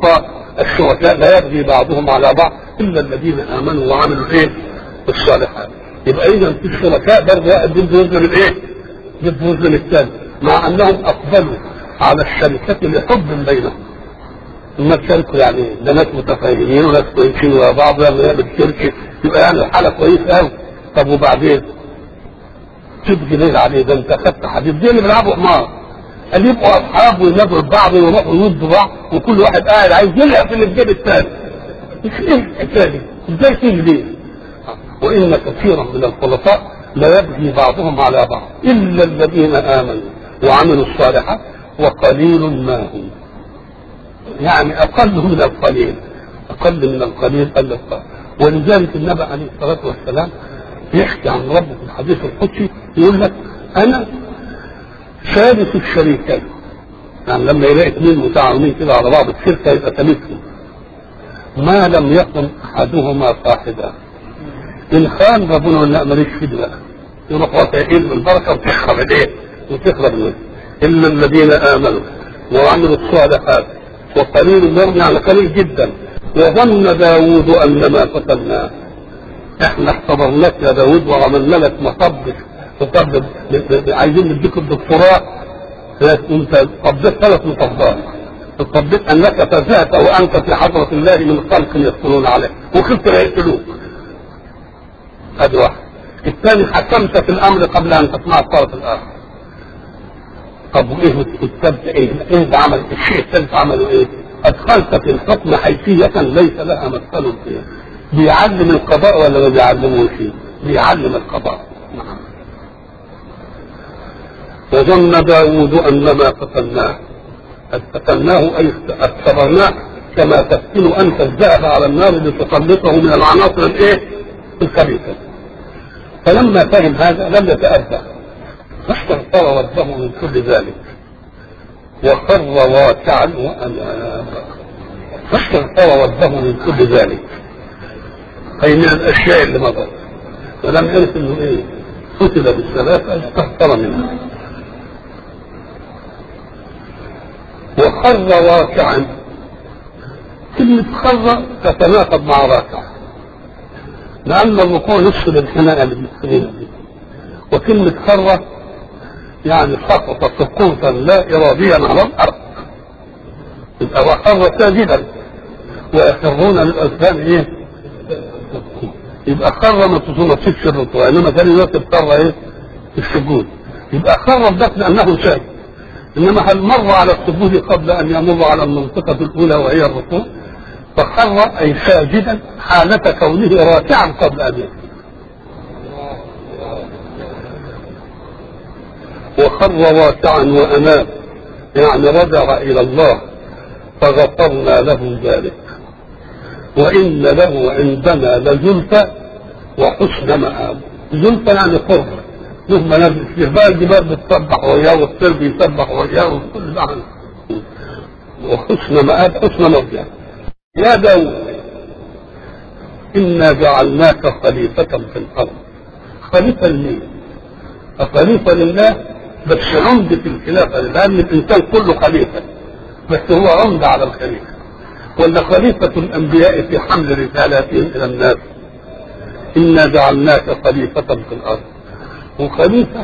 الشركاء لا يبغي بعضهم على بعض الا الذين امنوا وعملوا الايه؟ الصالحات يبقى اذا في الشركاء برضه واحد بده يظلم الايه؟ بده يظلم الثاني مع انهم اقبلوا على الشركه لحب بينهم ثم تشاركوا يعني ده ناس متفاهمين وناس كويسين ورا بعض لما يعمل شركه يبقى يعني الحاله كويسه قوي طب وبعدين تبقي ليل عليه ده انت خدت حديد دي اللي بيلعبوا قمار قال يبقوا اصحاب وينادوا لبعض ويروحوا يودوا بعض وكل واحد قاعد عايز يلعب في اللي في جيب الثاني مش ايه الحكايه دي؟ ازاي تيجي دي؟ وان كثيرا من الخلطاء لا يبغي بعضهم على بعض الا الذين امنوا وعملوا الصالحات وقليل ما هم يعني اقل من القليل اقل من القليل قل القليل ولذلك النبي عليه الصلاه والسلام يحكي عن ربه في الحديث القدسي يقول لك انا ثالث الشريكين يعني لما يلاقي اثنين متعاونين كده على بعض الشركه يبقى ثالثهم ما لم يكن احدهما صاحبا ان خان ربنا يقول لا ماليش في بقى يروح واقع ايد البركه وتخرب الايه؟ وتخرب الوجه الا الذين امنوا وعملوا الصالحات وقليل منهم يعني قليل جدا وظن داوود ان ما فتناه احنا اختبرناك يا داوود وعملنا لك مطب مطب عايزين نديك الدكتوراه انت قضيت ثلاث مطبات قضيت انك فزعت وانت في حضره الله من خلق يدخلون عليه وخفت لا يقتلوك هذا واحد الثاني حكمت في الامر قبل ان تسمع الطرف الاخر طب وايه الثالث ايه؟ ايه ده عمل الشيء الثالث عمله ايه؟ ادخلت في الحكم حيثيه ليس لها مثل فيها بيعلم القضاء ولا ما بيعلموش بيعلم القضاء نعم وظن داود ان ما فتناه فتناه اي اختبرناه كما تفتن انت الذهب على النار لتسلطه من العناصر الايه؟ الخبيثه فلما فهم هذا لم يتأذى فاستغفر ربه من كل ذلك وخر واكعا واناب فاستغفر ربه من كل ذلك اي من الاشياء اللي مضت ولم يرث انه ايه قتل بالثلاثه استغفر منها وخر راكعا كلمة خر تتناقض مع راكع لأن الركوع نصف الانحناء اللي بنستخدمها دي وكلمة خر يعني سقط سقوطا لا إراديا على الأرض يبقى وخر ساجدا ويخرون للأذهان إيه؟ يبقى خر ما تصيبش الركوع إنما ثاني يرتب خر إيه؟ في السجود يبقى خر بس لأنه ساجد انما هل مر على السجود قبل ان يمر على المنطقه الاولى وهي الركوع فخر اي ساجدا حاله كونه راكعا قبل ان يسجد وخر راكعا واناب يعني رجع الى الله فغفرنا له ذلك وان له عندنا لزلفى وحسن مآب زلفى يعني قرب له منازل فيه بقى الجبال بتسبح وياه والطير بيسبح وياه وكل ده عنه وحسن مآب حسن مرجع يا داود إنا جعلناك خليفة في الأرض خليفة لمين؟ خليفة لله بس عمدة الخلافة لأن الإنسان كله خليفة بس هو عمدة على الخليفة ولا خليفة الأنبياء في حمل رسالاتهم إلى الناس إنا جعلناك خليفة في الأرض وخليفة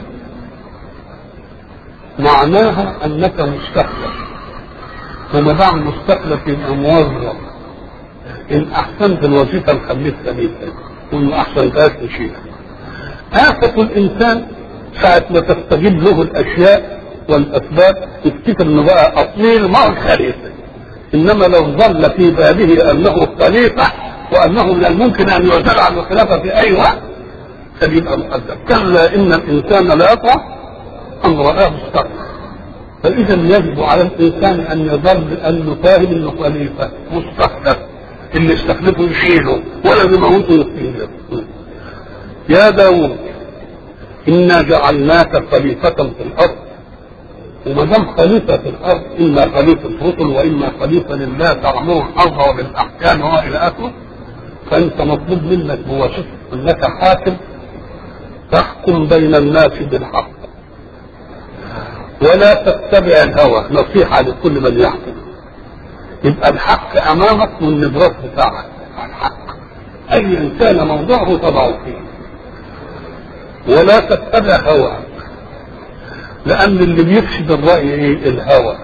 معناها أنك مستخلف وما دام مستخلف يبقى موظف إن أحسنت الوظيفة نخليك خليفة وإن ما أحسنتهاش نشيلها آفة الإنسان ساعة ما تستجيب له الأشياء والأسباب يفتكر إنه بقى أصيل ما هو خليفة إنما لو ظل في باله أنه خليفة وأنه من الممكن أن يعتبر عن الخلافة في أي وقت فبيبقى مقدم كلا ان الانسان لا يطغى ان راه استغنى فاذا يجب على الانسان ان يظل انه فاهم انه خليفه مستخلف اللي استخلفه يشيله ولا بموته يستهلكه يا داوود انا جعلناك خليفه في الارض وما دام خليفه في الارض اما خليفه رسل واما خليفه لله تعمر الارض وبالاحكام والى اخره فانت مطلوب منك بواسطه انك حاكم تحكم بين الناس بالحق ولا تتبع الهوى نصيحة لكل من يحكم يبقى الحق امامك والنبراس بتاعك الحق ايا كان موضوعه تضعه فيه ولا تتبع هواك لان اللي بيفسد الراي ايه الهوى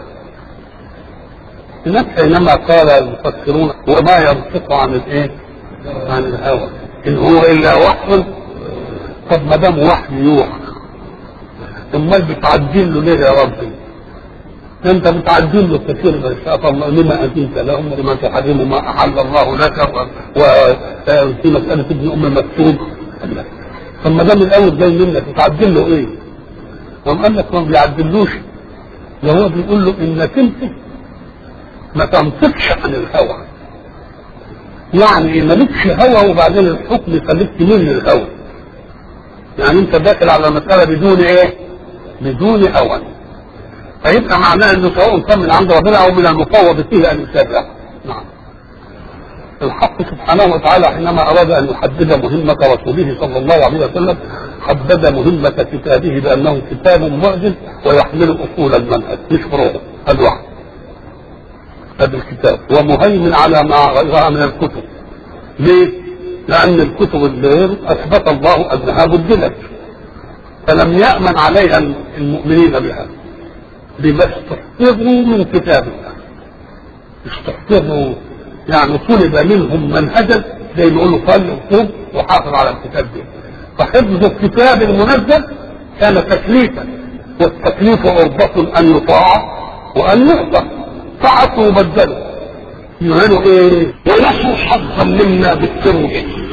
هناك حينما قال المفسرون وما ينطق عن الايه عن الهوى ان هو الا وحي طب ما دام وحي يوحى امال بتعدل له ليه يا ربي انت بتعدل له كثير من شاء الله لما اذنت لهم ولما تحرم ما احل الله لك وفي مساله ابن ام مكتوب طب ما دام الاول جاي منك بتعدل له ايه؟ قام قال لك ما بيعدلوش ده هو بيقول له انك انت ما تنطقش عن الهوى يعني مالكش هوى وبعدين الحكم يخليك تميل للهوى يعني انت داخل على مسألة بدون ايه بدون هوى فيبقى معناه انه سواء كان من عند ربنا او من المفوض فيه ان يتابع نعم الحق سبحانه وتعالى حينما اراد ان يحدد مهمة رسوله صلى الله عليه وسلم حدد مهمة كتابه بانه كتاب معجز ويحمل اصول المنهج مش فروعه هذا واحد هذا الكتاب ومهيمن على ما غيرها من الكتب ليه؟ لأن الكتب اللي أثبت الله أنها بدلت فلم يأمن عليها المؤمنين بها بما استحفظوا من كتاب الله استحفظوا يعني طلب منهم منهجا زي ما يقولوا قال اكتب وحافظ على الكتاب ده فحفظ الكتاب المنزل كان تكليفا والتكليف عرضة أن يطاع وأن يعطى فعصوا وبدلوا يعملوا ايه؟ ونسوا حظا منا بالسر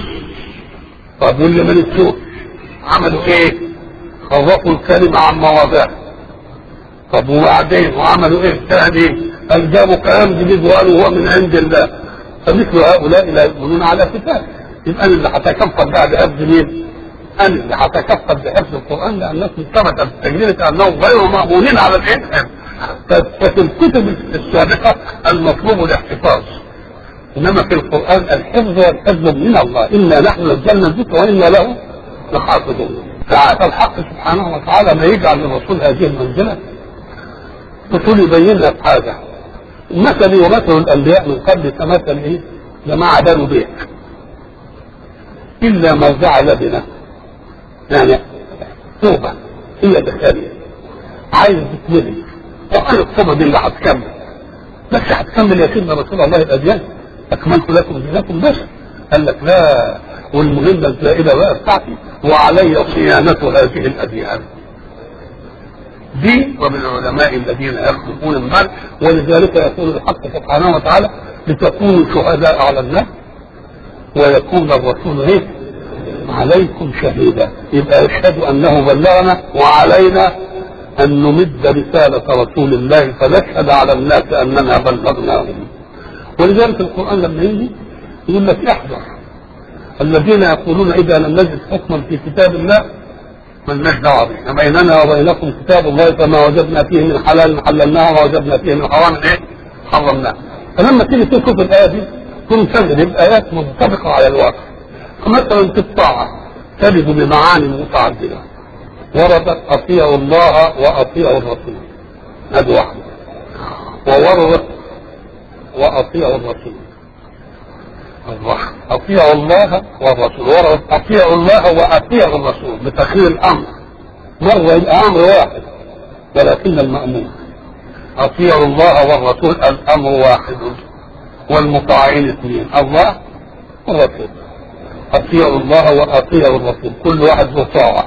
طب واللي ما نسوش عملوا ايه؟ خرفوا الكلمة عن مواضعها طب وبعدين وعملوا ايه تاني؟ قال جابوا كلام جديد وقالوا هو من عند الله فمثل هؤلاء لا يؤمنون على كتاب يبقى انا اللي هتكفل بقى بحفظ مين؟ انا اللي هتكفل بحفظ القران لان الناس ثبت بالتجربه انهم غير مامونين على الايه؟ ففي الكتب السابقة المطلوب الاحتفاظ إنما في القرآن الحفظ والحفظ من الله إنا نحن نزلنا الذكر وإنا له لحافظون فالحق سبحانه وتعالى ما يجعل للرسول هذه المنزلة الرسول يبين لك حاجة مثلي ومثل الأنبياء من قبل كمثل إيه؟ جماعة بنوا بيت إلا موضع لبنة يعني توبة هي دخلية عايز تتولد وقال الصبر دي اللي هتكمل بس هتكمل يا سيدنا رسول الله الاديان اكملت لكم دينكم بس قال لك لا والمهمه الزائده بقى بتاعتي وعلي صيانه هذه الاديان دي ومن العلماء الذين يخطبون المال ولذلك يقول الحق سبحانه وتعالى لتكونوا شهداء على الناس ويكون الرسول ايه عليكم شهيدا يبقى يشهد انه بلغنا وعلينا أن نمد رسالة رسول الله فنشهد على الناس أننا بلغناهم ولذلك القرآن لما يجي يقول لك احذر الذين يقولون إذا لم نجد حكما في كتاب الله ملناش دعوة به بيننا وبينكم كتاب الله فما وجدنا فيه من حلال حللناه وما وجدنا فيه من حرام ايه؟ حرمناه فلما تيجي تشوف الآية دي تكون تجد آيات منطبقة على الواقع فمثلا في الطاعة تجد بمعاني متعددة وردت اطيعوا الله واطيعوا الرسول هذه واحده ووردت واطيعوا الرسول اطيعوا الله والرسول وردت اطيعوا الله واطيعوا الرسول بتخير الامر مره يبقى امر واحد ولكن المامور اطيعوا الله والرسول الامر واحد والمطاعين اثنين الله والرسول اطيعوا الله واطيعوا الرسول كل واحد ذو طاعه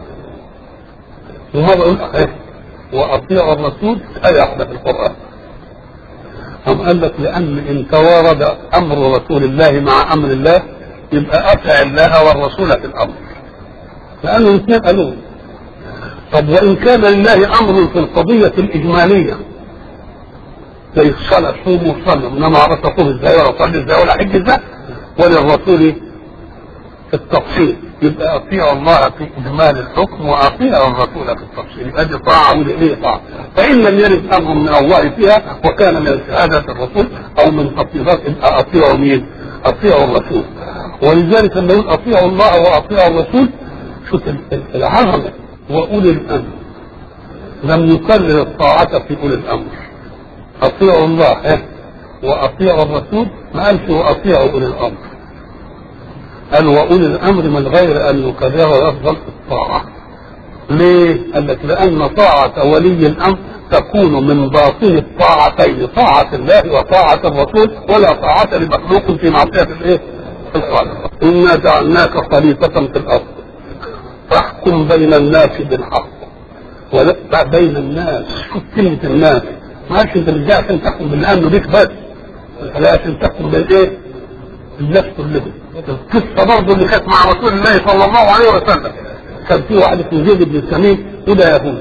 وما بقول ايه واطيع الرسول ايه واحده في القران هم قال لك لان ان توارد امر رسول الله مع امر الله يبقى اطع الله والرسول في الامر لانه الاثنين قالوا طب وان كان لله امر في القضيه الاجماليه زي الصلاه صوموا وصلوا انما عرفت اقوم ازاي ولا اصلي ازاي ولا احج ازاي وللرسول في التفصيل يبقى اطيعوا الله في اجمال الحكم واطيعوا الرسول في التفصيل يبقى دي طاعه ودي طاعه فان لم يرد امر من الله فيها وكان من شهاده الرسول او من تفصيلات يبقى اطيعوا مين؟ اطيعوا الرسول ولذلك لما يقول اطيعوا الله واطيعوا الرسول شوف العظمه واولي الامر لم يكرر الطاعه في اولي الامر اطيعوا الله واطيعوا الرسول ما قالش واطيعوا اولي الامر قال واولي الامر من غير ان يكرر لفظ الطاعه ليه؟ قال لك لان طاعه ولي الامر تكون من باطن الطاعتين طاعه الله وطاعه الرسول ولا طاعه لمخلوق في معصيه الايه؟ الخالق انا جعلناك خليفه في الارض فاحكم بين الناس بالحق ولا بين الناس شوف كلمه الناس ما قالش انت مش عشان تحكم بالامن بيك بس لا عشان تحكم بالايه؟ الناس كلها القصه برضه اللي كانت مع رسول الله صلى الله عليه وسلم كان في واحد اسمه زيد بن سمين وده يهودي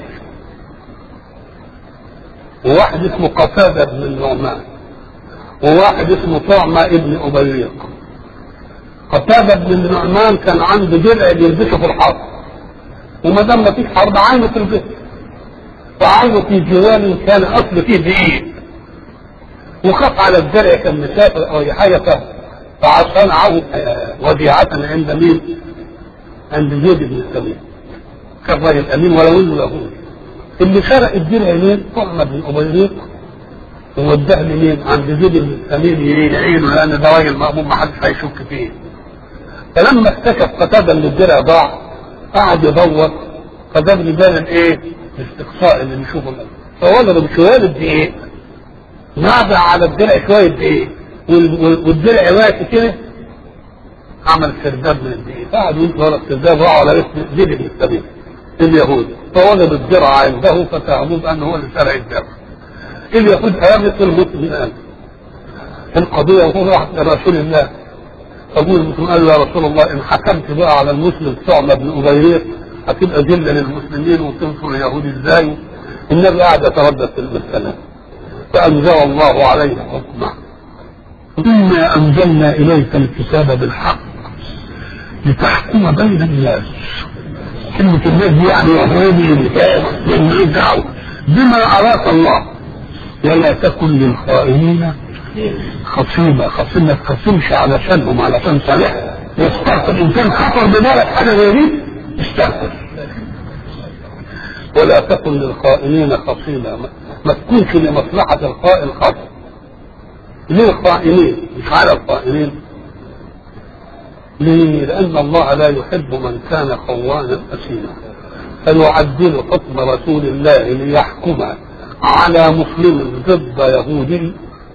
وواحد اسمه قتاده بن النعمان وواحد اسمه طعمه ابن ابيق قتاده بن النعمان كان عنده درع بيلبسه في الحرب وما دام ما فيش حرب عينه في البيت فعينه في جوال كان اصل فيه دقيق وخاف على الدرع كان مسافر او حاجه فصنعه وديعة عند مين؟ عند زيد بن السمين كان راجل امين ولو انه يهودي اللي سرق الدرع مين؟ طعمه بن ابيض ووداه لمين؟ عند زيد بن السمين يعينه لان ده راجل مأمون ما حدش هيشك فيه فلما اكتشف قتاده ان الدرع ضاع قعد يدور فجاب رجال الايه؟ الاستقصاء اللي بيشوفوا فولده مش والد دقيق نابع على الدرع شويه دقيق والدرع واقف كده عمل سرداب من الدقيق قعد يمشي ورا السرداب وقعوا على اسم زيد بن السبيل اليهود فولد الدرع عنده فتعبوه بانه هو اللي سرق الدرع اليهود قامت المسلم الان القضيه وهو راح لرسول الله ابوه المسلم قال له يا رسول الله ان حكمت بقى على المسلم طعمه بن ابيريق هتبقى ذله للمسلمين وتنصر اليهود ازاي؟ النبي قاعد يتردد في المساله فانزل الله عليه حكمه إنا أنزلنا إليك الكتاب بالحق لتحكم بين الناس كلمة الناس دي يعني يهودي من دعوة بما أراك الله ولا تكن للخائنين خصيمة خصيمة ما تخصمش علشانهم علشان صالح يستغفر الإنسان خطر ببالك حاجة زي دي استغفر ولا تكن للخائنين خصيمة ما تكونش لمصلحة الخائن خصم ليه الخائنين مش على الخائنين ليه لأن الله لا يحب من كان خوانا أثيما فيعدل حكم رسول الله ليحكم على مسلم ضد يهودي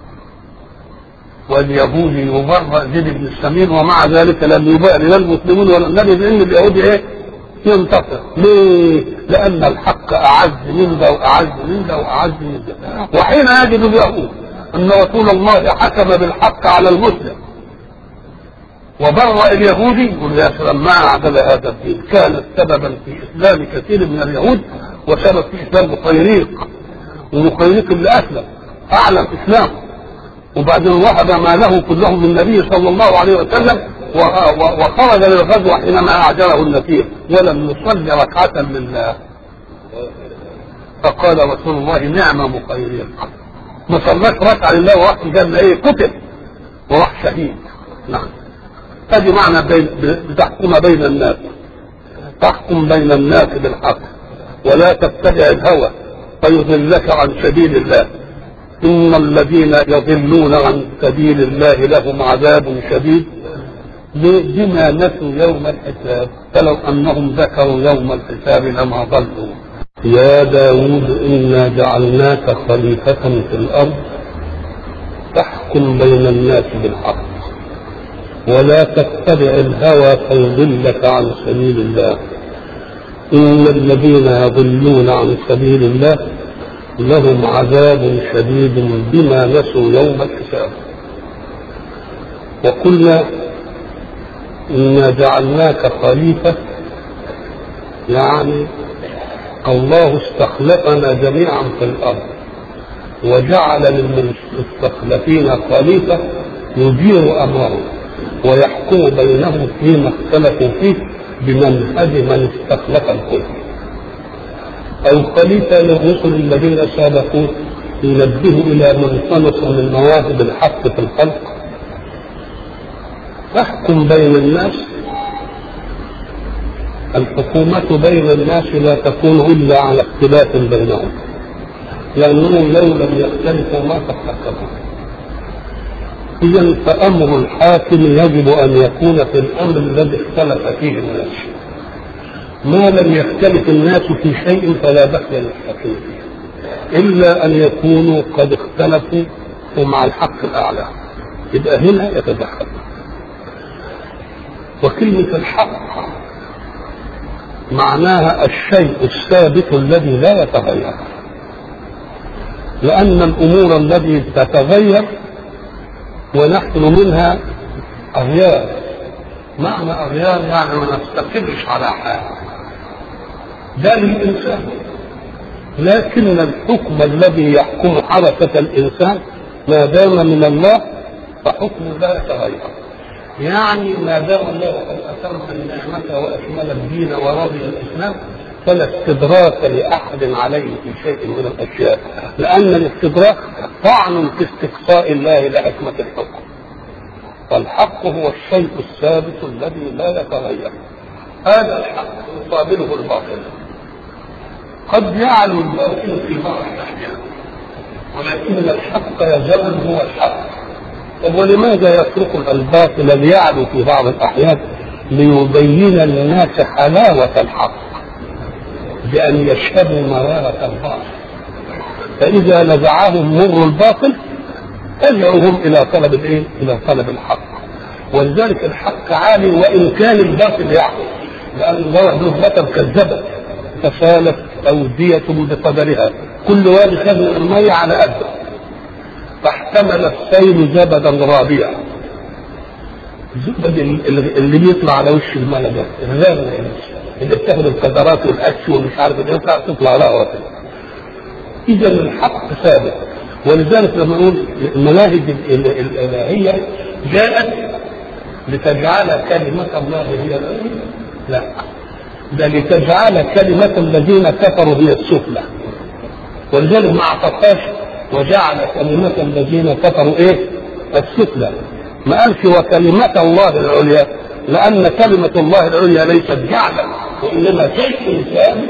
واليهودي يبرأ زيد بن السمين ومع ذلك لم يبرأ لا المسلمون ولا النبي بأن اليهودي ايه ينتصر ليه؟ لأن الحق أعز من ده وأعز من ده وأعز من ده وحين يجد اليهود أن رسول الله حكم بالحق على المسلم وبرأ اليهودي يقول يا سلام ما أعدل هذا الدين كانت سببا في إسلام كثير من اليهود وسبب في إسلام مخيريق ومخيريق اللي أسلم أعلم إسلامه وبعدين وهب ماله كله للنبي صلى الله عليه وسلم وخرج للغزو حينما أعجله النفير ولم يصلي ركعة لله فقال رسول الله نعم مخيريق ما صلاش ركعه لله وراح الجنه ايه قتل وراح شهيد نعم ادي معنى بين بتحكم بين الناس تحكم بين الناس بالحق ولا تتبع الهوى فيضلك عن سبيل الله ان الذين يضلون عن سبيل الله لهم عذاب شديد بما نسوا يوم الحساب فلو انهم ذكروا يوم الحساب لما ضلوا يا داود إنا جعلناك خليفة في الأرض تحكم بين الناس بالحق ولا تتبع الهوى فيضلك عن سبيل الله إن الذين يضلون عن سبيل الله لهم عذاب شديد بما نسوا يوم الحساب وقلنا إنا جعلناك خليفة يعني الله استخلفنا جميعا في الارض وجعل للمستخلفين خليفه يدير امرهم ويحكم بينهم فيما اختلفوا فيه بمنهج من استخلف الكل او خليفه للرسل الذين سابقوه ينبه الى منطلق من مواهب الحق في الخلق تحكم بين الناس الحكومة بين الناس لا تكون إلا على اختلاف بينهم لأنهم لو لم يختلفوا ما تحققوا إذا فأمر الحاكم يجب أن يكون في الأمر الذي اختلف فيه الناس ما لم يختلف الناس في شيء فلا بأس للحاكم إلا أن يكونوا قد اختلفوا ومع الحق الأعلى يبقى هنا يتدخل وكلمة الحق معناها الشيء الثابت الذي لا يتغير لأن الأمور التي تتغير ونحن منها أغيار معنى أغيار يعني ما نستقرش على حال ده للإنسان لكن الحكم الذي يحكم حركة الإنسان ما دام من الله فحكمه لا يتغير يعني ما دام الله قد أتم نعمته وأكمل الدين ورضي الإسلام فلا استدراك لأحد عليه في شيء من الأشياء لأن الاستدراك طعن في استقصاء الله لحكمة الحكم فالحق هو الشيء الثابت الذي لا يتغير هذا الحق يقابله الباطل قد يعلو الباطل في بعض الأحيان ولكن الحق يزال هو الحق طب ولماذا يترك الباطل ليعلو في بعض الأحيان ليبين للناس حلاوة الحق بأن يشهدوا مرارة الباطل فإذا نزعهم مر الباطل تدعوهم إلى طلب الإيه؟ إلى طلب الحق ولذلك الحق عالي وإن كان الباطل يعلو لأن الله له بطل كذبت فسالت أودية بقدرها كل واد خد المية على قده فاحتمل السيل زبدا رابيا الزبد اللي بيطلع على وش المية ده الغابة اللي بتاخد القدرات والاكل ومش عارف ايه يطلع تطلع لها وقت اذا الحق ثابت ولذلك لما نقول المناهج الالهيه جاءت لتجعل كلمه الله هي العليا لا ده لتجعل كلمه الذين كفروا هي السفلى ولذلك ما اعتقاش وجعل كلمه الذين كفروا ايه السفلى ما قالش وكلمه الله العليا لأن كلمة الله العليا ليست جعلا وإنما شيء ثابت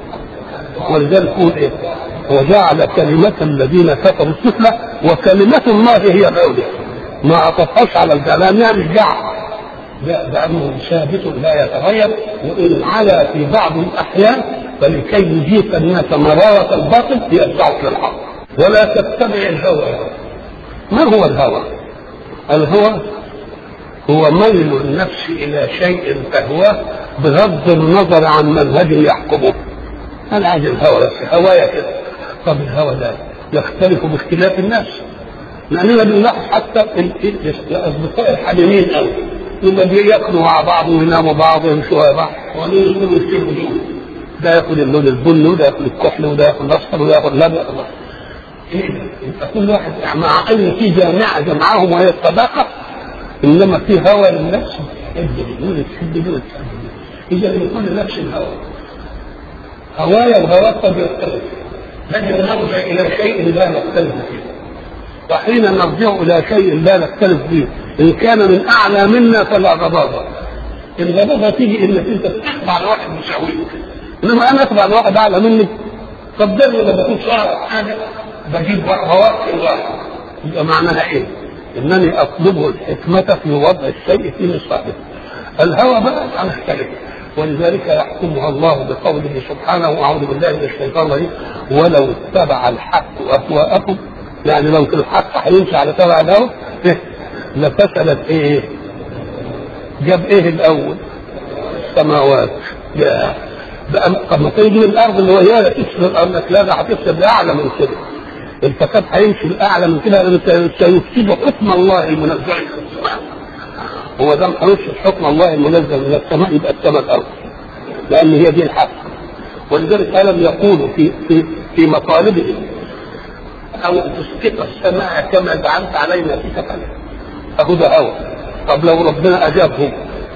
ولذلك يقول إيه؟ وجعل كلمة الذين كفروا السفلى وكلمة الله هي العليا ما عطفهاش على الكلام يعني مش جعل لا لأنه ثابت لا يتغير وإن علا في بعض الأحيان فلكي يجيب الناس مرارة الباطل يدفعك للحق ولا تتبع الهوى ما هو الهوى؟ الهوى هو ميل النفس الى شيء تهواه بغض النظر عن منهج يحكمه انا عايز الهوى بس هوايا كده طب الهوى ده يختلف باختلاف الناس لاننا بنلاحظ حتى الاصدقاء الحليمين قوي لما بياكلوا مع بعض ويناموا بعض ويمشوا مع بعض ويشربوا يشربوا ده ياكل اللون البني وده ياكل الكحل وده ياكل الاصفر وده ياكل الابيض ايه يبقى كل واحد مع ان في جامعه جمعهم وهي الصداقه انما في هوى للنفس دول تحب دول اذا لكل نفس هوى هوايا الهوى قد يختلف نجد نرجع الى شيء لا نختلف فيه وحين نرجع الى شيء لا نختلف فيه ان كان من اعلى منا فلا غضاضه الغضاضه تيجي انك انت تتبع لواحد مساويك انما انا اتبع لواحد اعلى مني طب ده لما بكون اعرف حاجه بجيب واحد واحد يبقى معناها ايه؟ انني اطلب الحكمه في وضع الشيء في مصلحته الهوى بقى هنختلف ولذلك يحكمها الله بقوله سبحانه اعوذ بالله من الشيطان الرجيم ولو اتبع الحق اهواءكم يعني لو كان الحق هيمشي على تبع الهوى إيه؟ لفسدت ايه؟ جاب ايه الاول؟ السماوات يا بقى طب ما تيجي الارض اللي هي تفسد الارض لك لا ده هتفسد اعلى من كده الفساد هيمشي الاعلى من كده سيفسد حكم الله المنزل من السماء هو دام هيفسد حكم الله المنزل من السماء يبقى السماء الارض لان هي دي الحق ولذلك الم يقولوا في في في مطالبهم او تسقط السماء كما جعلت علينا في سفنه اهو ده هوى طب لو ربنا اجابهم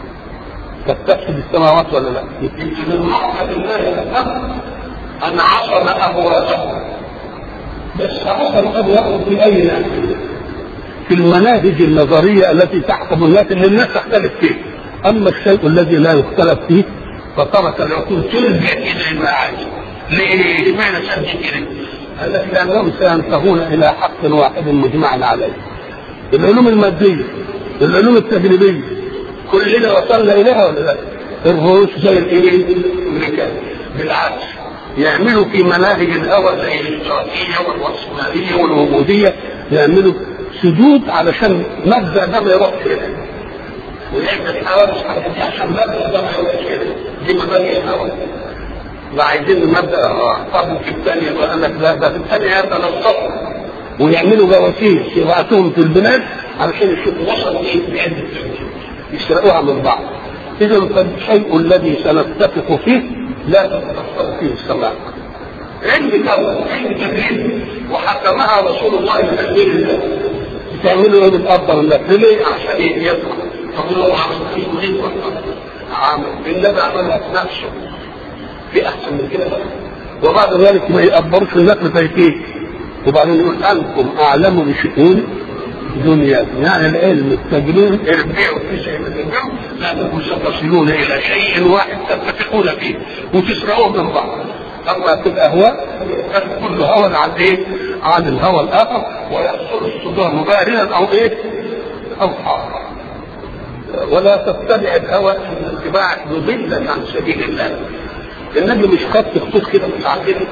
تستفسد السماوات ولا لا؟ يمكن من رحمه الله ان عصم ابوابهم بس عصم ابوابهم في اي ناس في المناهج النظريه التي تحكم الناس اللي الناس تختلف فيه اما الشيء الذي لا يختلف فيه فترك العقول ترجع الى المعاني ليه؟ اشمعنى سد كده؟ قال لك لانهم سينتهون الى حق واحد مجمع عليه العلوم الماديه العلوم التجريبيه كلنا وصلنا اليها ولا لا؟ الروس زي الايه؟ الامريكان بالعكس يعملوا في مناهج الهوى زي الاشتراكيه والوصفانيه والوجوديه يعملوا سدود علشان مبدا ده ما يروحش كده ويعمل حوادث عشان مبدا ده ما يروحش كده دي مبادئ الهوى لا عايزين المبدا طب في الثانيه وقال لك لا ده في الثانيه يتنصفوا ويعملوا جواسيس يبعثوهم في البلاد علشان يشوفوا وصلوا ايه بعده يسرقوها من بعض اذا فالشيء الذي سنتفق فيه لا تتفق فيه السماء علم الاول علم تدريب وحكمها رسول الله بتدبير الله تعملوا ايه بالافضل الناس ليه عشان ايه يدخل تقولوا عمل ايه عامل النبي عملها بنفسه في احسن من كده وبعد ذلك ما يقبروش النقل فيكيه وبعدين يقول انتم اعلم بشؤون دنياكم يعني العلم التجريب ارجعوا في شيء من العلم لانكم ستصلون الى شيء واحد تتفقون فيه وتسرقوه من بعض اما تبقى اهواء كل هوى عن ايه؟ عن الهوى الاخر ويحصل الصدور مباردا او ايه؟ او حارا ولا تتبع الهوى ان اتباعك يضلك عن سبيل الله النبي مش خط خطوط كده متعدده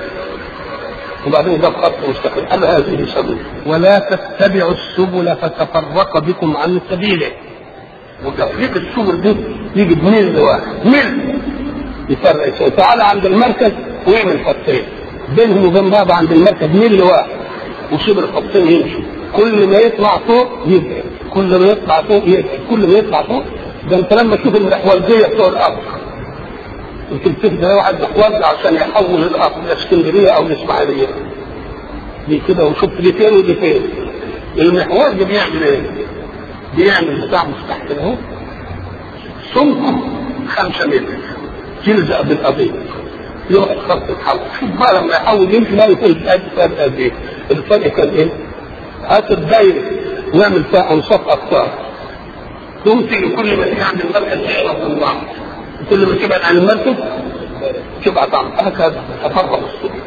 وبعدين ده خط مستقيم قال هذه سبيل ولا تتبعوا السبل فتفرق بكم عن سبيله وتفريق السبل دي يجي بميل لواحد ميل يفرق تعالى عند المركز ويعمل خطين بينهم وبين بعض عند المركز ميل لواحد وسيب الخطين يمشوا كل ما يطلع فوق يبعد كل ما يطلع فوق يبعد كل ما يطلع فوق ده انت لما تشوف المحورجيه بتوع الارض يمكن تبدا واحد محورج عشان يحول الارض لاسكندريه او الاسماعيليه دي كده وشوف دي فين ودي فين المحورج بيعمل ايه؟ بيعمل بتاع مفتاح كده اهو سمكه خمسة متر تلزق بالقضية يروح خط الحول شوف بقى لما يحول يمشي ما يكون قد فرق قد ايه الفرق كان ايه؟ هات الدايرة واعمل فيها انصاف اقطار تقوم تيجي كل ما تيجي عند المركز تقرب من بعض كل ما تبعد عن المركز تبعد عن هكذا تفرغ السبل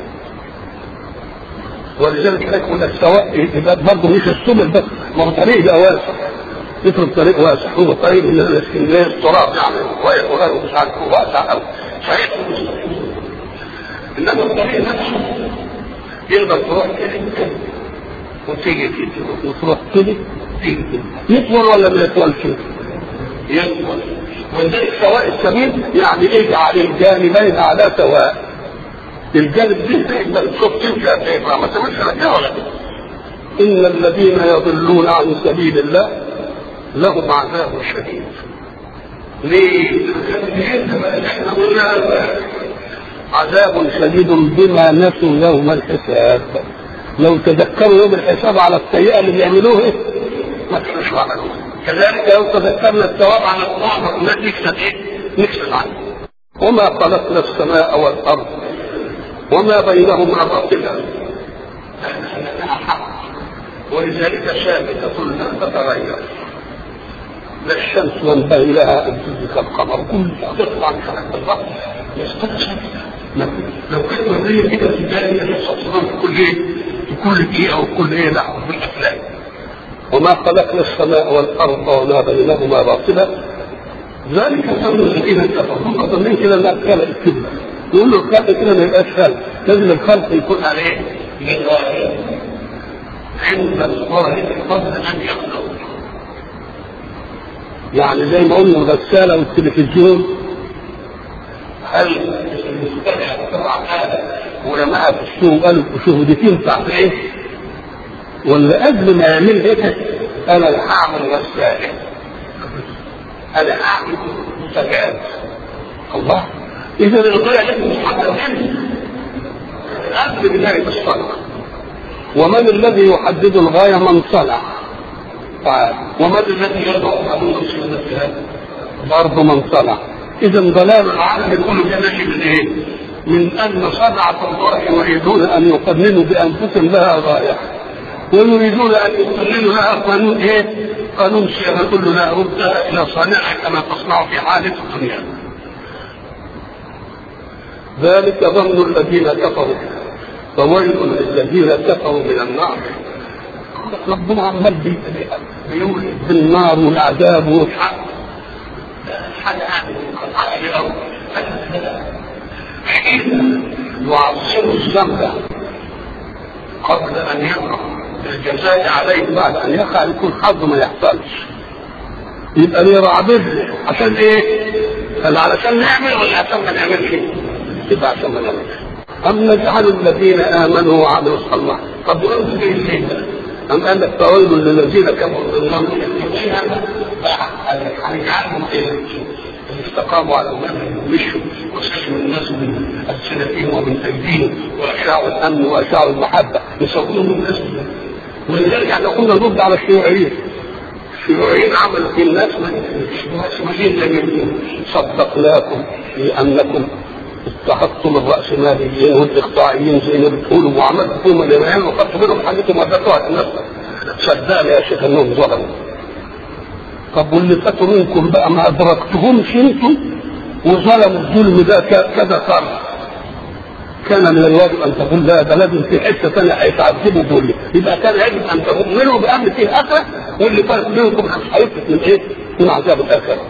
ولذلك يقول لك سواء يبقى برضه مش السبل بس ما هو طريق بقى واسع افرض طريق واسع هو طريق من الاسكندريه التراب يعني وغيره مش عارف هو واسع قوي صحيح انما الطريق نفسه يقدر تروح كده وتيجي كده وتروح كده تيجي كده يطول ولا ما يطولش؟ يطول ولذلك سواء السبيل يعني اجعل الجانبين على سواء الجانب ده ما تشوف تمشي ما تمشي كده ولا كده ان الذين يضلون عن سبيل الله لهم عذاب شديد ليه؟ عذاب شديد بما نسوا يوم الحساب لو تذكروا يوم الحساب على السيئة اللي بيعملوه ما كانوش عملوها كذلك لو تذكرنا الثواب على الطاعة ما نكسب ايه؟ نكسب عنه وما خلقنا السماء والأرض وما بينهما باطلا ولذلك ثابتة لا تتغير لا الشمس ينبغي لها ان تدرك القمر كل تطلع من حركه البحر يستكشف لو كانت مبنيه كده في بالي يحصل في كل ايه في كل دقيقه وكل ايه لحظه في الافلام وما خلقنا السماء والارض وما بينهما باطلا ذلك ظن الذين كفروا ظنين كده انها خلق الكبر يقول له الخلق كده ما يبقاش خلق لازم الخلق يكون عليه لله عند الله قبل ان يخلق يعني زي ما قلنا الغسالة والتلفزيون هل المستشفى طبعا هذا ورماها في السوق قالوا شوفوا دي تنفع في ايه؟ ولا قبل ما يعمل هيك انا اللي هعمل غسالة انا هعمل منتجات الله اذا الغاية لازم تحضر قبل بداية الصنعة ومن الذي يحدد الغاية من صنع تعالى ومن الذي يضع قانون السنة برضه من صنع اذا ضلال العالم كله ده ماشي من ايه؟ من ان صنعة الله يريدون ان يقننوا بانفسهم لها غايه ويريدون ان يقننوا لها قانون ايه؟ قانون صيغه كل لا ردها الى صانعها كما تصنع في حاله الدنيا. ذلك ظن الذين كفروا فويل للذين كفروا من النار ربنا عمال بي- بيولد بالنار والعذاب والحق حاجه يعني عاليه قوي حين يعظم الذنب قبل ان يقع الجزاء عليه بعد ان يقع يكون حظه ما يحصلش يبقى ليه رعبه عشان ايه؟ قال علشان نعمل ولا عشان ما نعملش؟ يبقى عشان ما نعملش أم نجعل الذين آمنوا وعملوا الصالحات طب وأنتم إيه الشيء أم قال لك فويل للذين كفروا من النار هنجعلهم إيه؟ اللي استقاموا على المنهج ومشوا وسلموا الناس من ألسنتهم ومن أيديهم وأشاعوا الأمن وأشاعوا المحبة يسوونهم الناس ولذلك احنا كنا نرد على الشيوعيين الشيوعيين عملوا في الناس مسؤولين لم صدقناكم لأنكم اتخذتم الرأسماليين والإقطاعيين زي ما بتقولوا وعملتوا فيهم الإيمان وخدتوا منهم حاجتهم وأدتوها الناس صدقني يا شيخ إنهم ظلموا طب واللي فاتوا منكم بقى ما أدركتهمش أنتم وظلموا الظلم ده ك- كذا قرن كان من الواجب ان تقول لا ده لازم في حته ثانيه هيتعذبوا دول يبقى كان يجب ان تؤمنوا بامر فيه اخره واللي فات منكم مش هيفلت من ايه؟ من عذاب الاخره.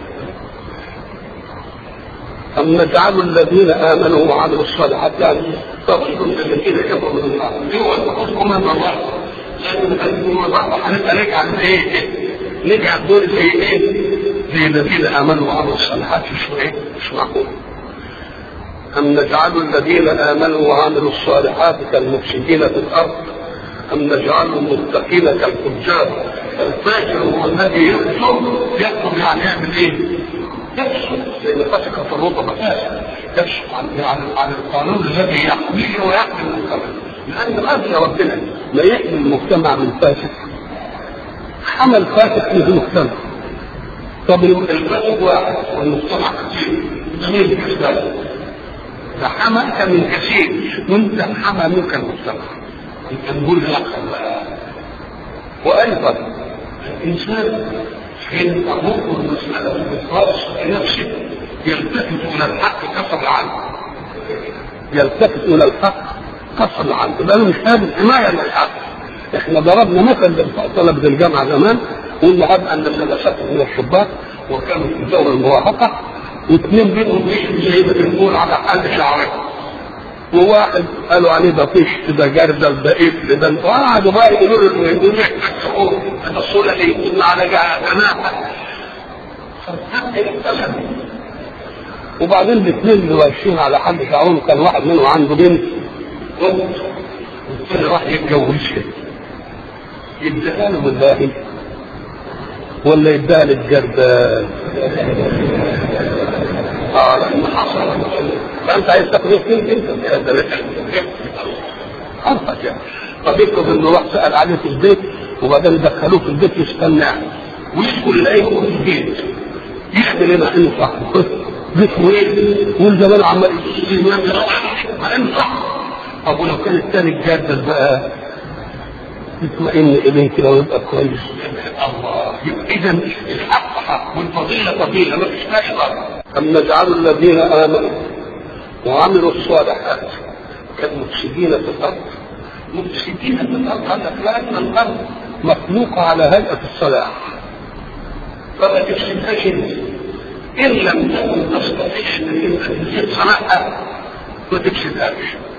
أم نجعل الذين آمنوا وعملوا الصالحات يعني طريق الذين كفروا من الله هو الحكم من الله لكن الذين هنبقى نجعل ايه؟ نجعل دول زي ايه؟ زي الذين آمنوا وعملوا الصالحات مش ايه؟ مش معقول. أم نجعل الذين آمنوا وعملوا الصالحات كالمفسدين في الأرض أم نجعل المتقين كالفجار الفاجر هو الذي يكفر يكفر يعني يعمل إيه؟ يكفر لأن فسق في الرطبة يكفر عن عن عن القانون الذي يحميه ويحمي المجتمع لأن قبل ربنا ما يحمي المجتمع من فاسق حمل فاسق من المجتمع طب الفاسق واحد والمجتمع كثير ده مين بالنسبة فحماك من كثير وانت حمى منك المجتمع يبقى نقول لك وايضا الانسان حين تمر المساله بالخاص بنفسه يلتفت الى الحق كسر عنه يلتفت الى الحق كسر عنه لانه مش قادر حمايه للحق احنا ضربنا مثل طلبه الجامعه زمان قلنا اب ان ثلاثه من الشباك وكانوا في الدوره المراهقه واثنين منهم مشوا زي ما بنقول على حل شعرهم وواحد قالوا عليه ده طيش ده جردل ده قفل ده وقعدوا بقى يقولوا له يقولوا له ده الصوره اللي يكون على جناحه وبعدين الاثنين اللي واقفين على حل شعرهم كان واحد منهم عنده بنت والثاني راح يتجوزها يديها له بالله ولا يديها للجردال اه لما حصل فانت عايز تاخد ايه انت عرفت يعني طب يكتب انه راح سال عليه في البيت وبعدين يدخلوه في البيت يستناه ويدخل يلاقيه هو في البيت يعمل ايه مع انه صح بيت وين والزمان عمال ينام مع انه صح طب ولو كان الثاني الجدل بقى يطمئن اليه كده ويبقى كويس الله يبقى اذا الحق حق والفضيله فضيله ما فيش فرق ام نجعل الذين امنوا وعملوا الصالحات كالمفسدين في الارض مفسدين في الارض قال لك لان الارض مخلوقه على هيئه الصلاح فما تفسدهاش انت ان لم تكن تستطيع انك تفسد صلاحها ما تفسدهاش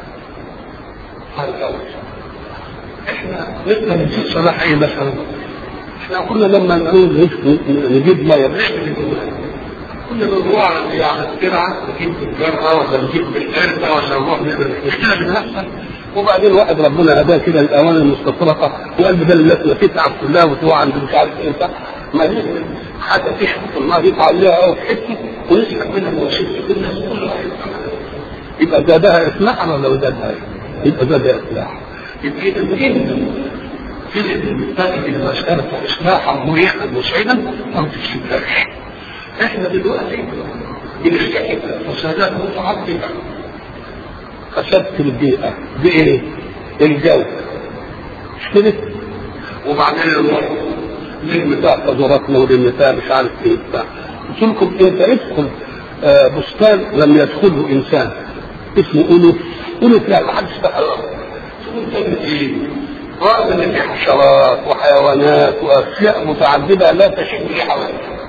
هذا اول احنا نقدر نجيب صلاح ايه مثلا احنا كنا لما نقول نجيب ميه كنا بنروح يعني الترعه نجيب بالجره ولا نجيب بالقرده ولا نروح نشتغل بنفسنا وبعدين واحد ربنا هداه كده الاوان المستطرقه وقال بدل الناس ما تتعب كلها وتروح عند مش عارف ايه بتاع ما هي حاجه تشفط الماء يقع عليها او في حته ونسحب منها مواشير كل الناس كلها يبقى زادها اصلاحا ولا زادها يبقى زادها اصلاحا يبقى اذا انت في تجد المسألة إصلاحا مريحا مسعدا أو تفسدهاش. إحنا دلوقتي بنستحق فسادات متعددة. فسدت البيئة بإيه؟ الجو. مش كده؟ وبعدين المرض للمتاع قدراتنا وللمتاع مش عارف ايه بتاع. قلت لكم انت ادخل آه بستان لم يدخله انسان اسمه انوف انوف لا ما حدش دخل تقول تعمل ايه؟ رغم ان في حشرات وحيوانات واشياء متعدده لا تشد لحواليها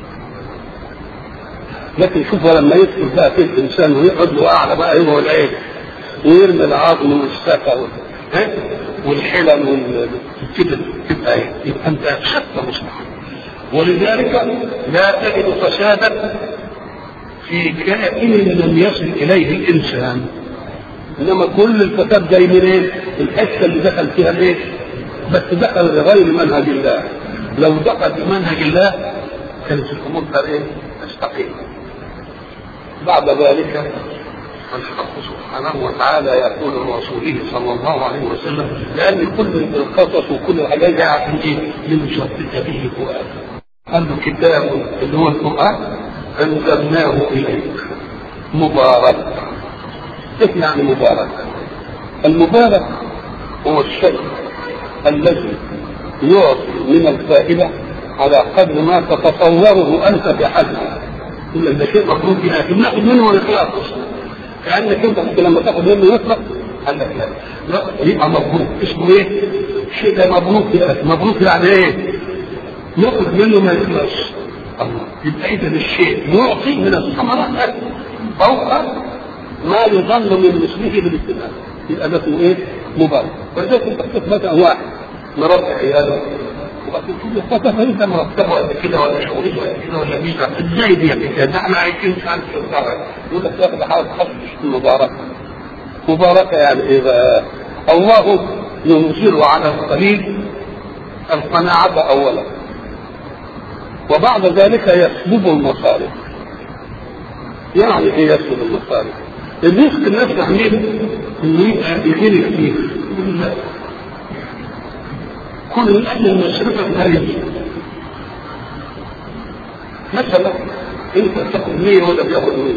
لكن شوفوا لما يدخل بقى في الانسان ويقعد له اعلى بقى هو العين ويرمي العظم والسكه والحلل وكده تبقى ايه؟ يبقى انت شتى مصلحه ولذلك لا تجد فسادا في كائن لم يصل اليه الانسان انما كل الفساد جاي منين؟ الحته اللي دخل فيها الايه؟ بس دخل لغير منهج الله لو دخل بمنهج الله كانت الامور ايه؟ تستقيم بعد ذلك الحق سبحانه وتعالى يقول لرسوله صلى الله عليه وسلم لان كل القصص وكل الحاجات دي عشان ايه؟ لنثبت به فؤادك. قال له كتاب اللي هو القران انزلناه اليك مبارك. ايه يعني مبارك؟ المبارك هو الشيء الذي يعطي من الفائده على قدر ما تتصوره انت بحجمه. يقول لك ده شيء مفروض فيها لكن ناخذ منه ونخلق كانك انت ممكن لما تاخذ منه يطلق قال لك لا لا يبقى مبروك اسمه ايه؟ الشيء ده مبروك يا اخي مبروك يعني ايه؟ ناخذ منه ما يخلص الله يبقى اذا الشيء يعطي من الثمرات فوق ما يظن من مثله بالاستثناء يبقى ده اسمه ايه؟ مبارك ولذلك انت تشوف مثلا واحد مربي عياله وبعدين تقول يا فتى انت مرتبه قد كده ولا شغلته قد كده ولا ميزه ازاي دي يا ده احنا عايشين مش عارف يقول لك يا اخي حاول تخصص المباركه مباركه يعني ايه بقى؟ الله ينزل على القليل القناعة أولا وبعد ذلك يسلب المصارف يعني ايه يسلب المصارف؟ الرزق الناس يحمله انه يبقى يغني كتير كل من اجل المصرفه الخارجيه مثلا انت تاخد 100 ولا بياخد 100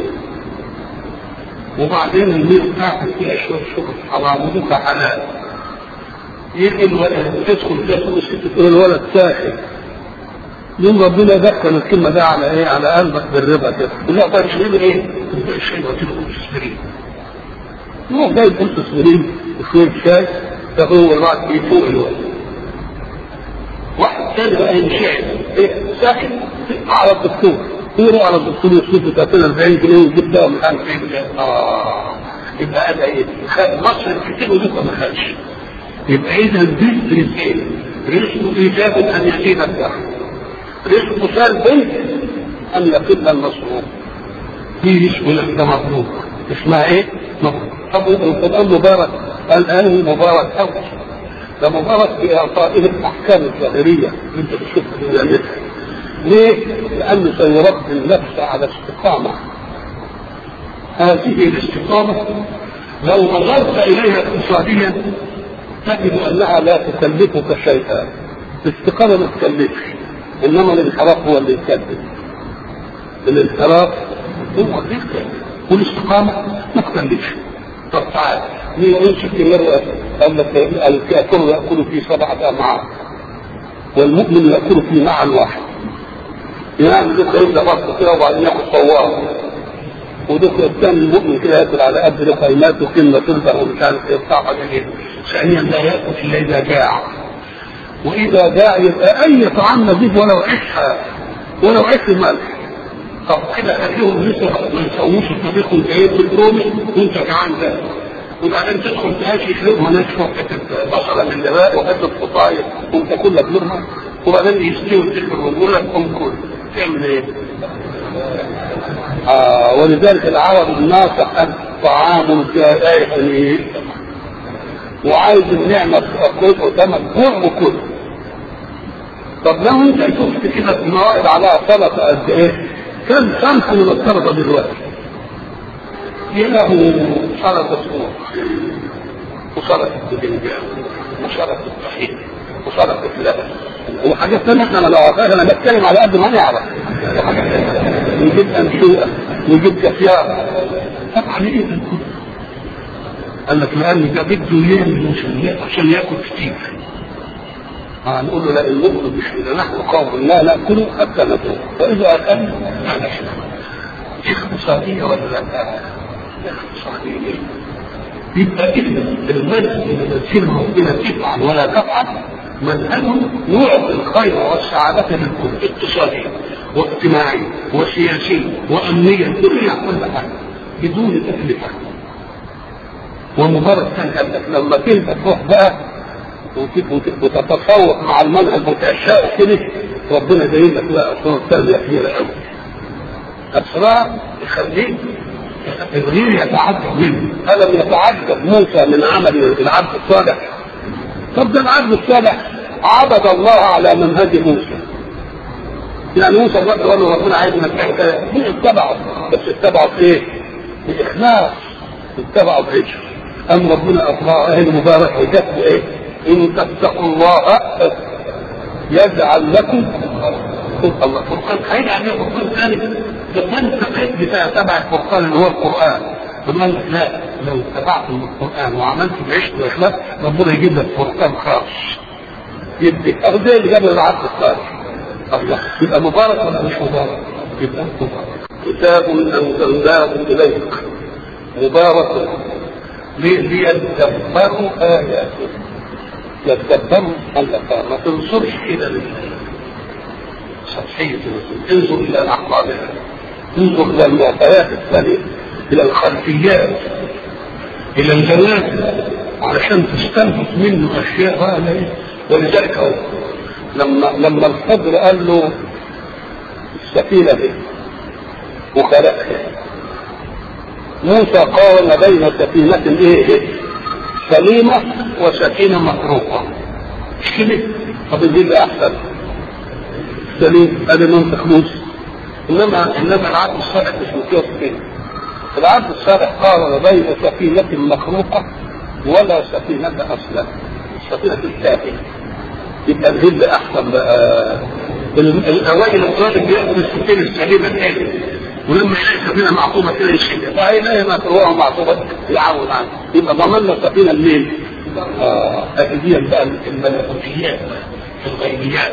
وبعدين ال 100 بتاعتك فيها شويه شغل حرام ودوك حلال يجي الولد تدخل فيها تقول تقول الولد ساحر يوم ربنا ذكر الكلمة ده على ايه؟ على قلبك بالرضا كده. يقول لا طيب شريب ايه؟ الشاي قلت له قلت اسبرين. يروح جايب قلت اسبرين وشوية شاي فهو الواحد يفوق الولد. واحد ثاني بقى ينشعل ايه؟ ساكت على الدكتور. يروح على الدكتور يصرف 30 40 جنيه ويجيب دواء مش عارف ايه اه يبقى هذا ايه؟ خد مصر كتير ولسه ما خدش. يبقى اذا الرزق رزقين رزق ايجاب ان يزيد الدخل رزق سلب ان يقل المصروف دي رزق لك ده مطلوب اسمها ايه؟ مطلوب طب القران مبارك الان مبارك قوي ده مبارك باعطائه الاحكام الظاهريه اللي انت بتشوفها في ذلك ليه؟ لانه سيربي النفس على استقامه هذه الاستقامه لو نظرت اليها اقتصاديا تجد انها لا تكلفك شيئا الاستقامه ما تكلفش انما الانحراف هو اللي يكلف الانحراف هو اللي يكلف والاستقامه ما تكلفش طب تعال مين يمسك المرأة قال لك الكافر يأكل في سبعة أمعاء والمؤمن يأكل في معا واحد يعني ده يبدأ بطه كده وبعدين ياخد صوار ودخل الثاني المؤمن كده ياكل على قد لقيمات وقيمة تربة ومش عارف ايه بتاع ايه ثانيا لا ياكل الا اذا جاع واذا جاع يبقى اي طعام نظيف ولو عيش ولو عيش ملح طب كده اكلهم لسه ما يسووش الطبيخ وانت ايه بالرومي وانت جعان ده وبعدين تدخل تهاشي يشربها ناشفه وحته بصله من دماء وحته فطاير وانت كلك لونها وبعدين يستوي وتشرب ويقول لك قم كل تعمل ايه؟ آه ولذلك العرب الناصح طعام كائن وعايز النعمة تأكل قدامك كل وكل طب لو انت شفت كده الموائد عليها سلطة قد ايه؟ كم سمحة من السلطة دلوقتي؟ له سلطة سوق وسلطة الباذنجان وسلطة الطحين وسلطة اللبن وحاجات ثانية احنا لو عرفناها انا بتكلم على قد ما نعرف ويجيب انشوءة ويجيب كفيار طبعا ايه ده كله؟ قال لك لان ده بده يعمل عشان ياكل كتير هنقول له لا المؤمن مش نحن قوم لا ناكله حتى نتوب فاذا اكلنا معلش اقتصاديه ولا لا؟ اقتصاديه يبقى إذا المنهج اللي تسير ربنا تفعل ولا تفعل منهجه يعطي الخير والسعادة للكل اقتصاديا واجتماعيا وسياسيا وأمنيا كل كل حاجة بدون تكلفة ومجرد كان لما تبقى تروح بقى وتتفوق مع المنهج وتعشاء كده ربنا جايب لك بقى صورة تربية كبيرة قوي أسرار يخليك الغير يتعجب منه ألم يتعجب موسى من عمل العبد الصالح طب ده العبد الصالح عبد الله على منهج موسى يعني موسى الرب قال له ربنا عايز انك تعمل اتبعه بس اتبعه بايه؟ بإخلاص اتبعه بعشق أم ربنا أطلع أهل مبارك وجدت إيه؟ إن تتقوا الله يجعل لكم الله القرآن خير يعني القرآن ثاني ده انت بتاع تبع القرآن اللي هو القرآن بمعنى لا لو اتبعت القرآن وعملت بعشق وإخلاص ربنا يجيب لك قرآن خاص يديك أو زي اللي جاب العبد الصالح الله يبقى مبارك ولا مش مبارك؟ يبقى مبارك كتاب أنزلناه إليك مبارك ليدبروا آياته يتدبروا الأفكار ما تنظرش إلى سطحية انظر إلى أحقابها انظر إلى المعطيات الثانية إلى الخلفيات إلى الجمال علشان تستنبط منه أشياء غالية ولذلك هو لما لما الخضر قال له السفينة دي وخلقها موسى قارن بين سفينة ايه سليمة وسفينة مخروقة مش كده؟ طب دي اللي احسن سليم ادي منطق موسى انما انما العبد الصالح مش مقياس كده العبد الصالح قارن بين سفينة مخروقة ولا سفينة اصلا السفينة التافهة يبقى الهل احسن بقى الاوائل الطالب بياخد السفينة السليمة الثانية ولما يلاقي سفينه معطوبه كده يشيلها فهيلاقي ما تروح معطوبه يعود عنها يبقى ضمن له السفينه الليل اه هي بقى الملكوتيات الغيبيات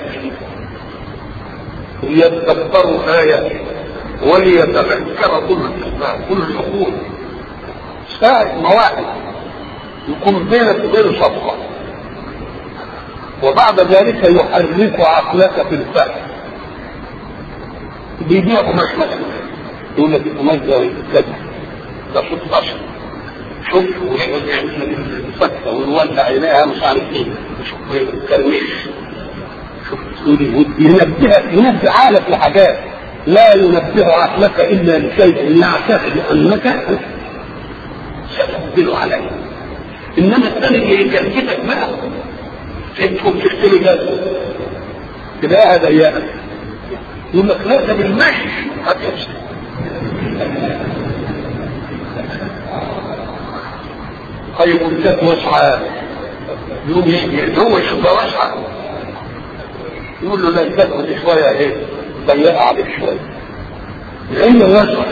ليتدبروا آياته وليتذكر كل الأسباب كل العقول ساعة ما واحد يكون بينك وبين صفقة وبعد ذلك يحرك عقلك في الفهم بيبيع قماش مثلا يقول لك القماش ده كذا ده صوت بشر شوف ويقعد يعمل لك الفتة ويولع عينيها مش عارف ايه شوف الكرميش شوف ينبهك ينبه عقلك لحاجات لا ينبه عقلك الا لشيء يعتقد انك ستقبل عليه انما الثاني اللي يكلفتك بقى تدخل تشتري جاز تلاقيها ضيقه يقول لك لا ده بالمشي هتمشي طيب ولدت واسعة يقوم يجي هو يشوفها واسعة يقول له لا تاخد شوية ايه ضيقة عليك شوية هي واسعة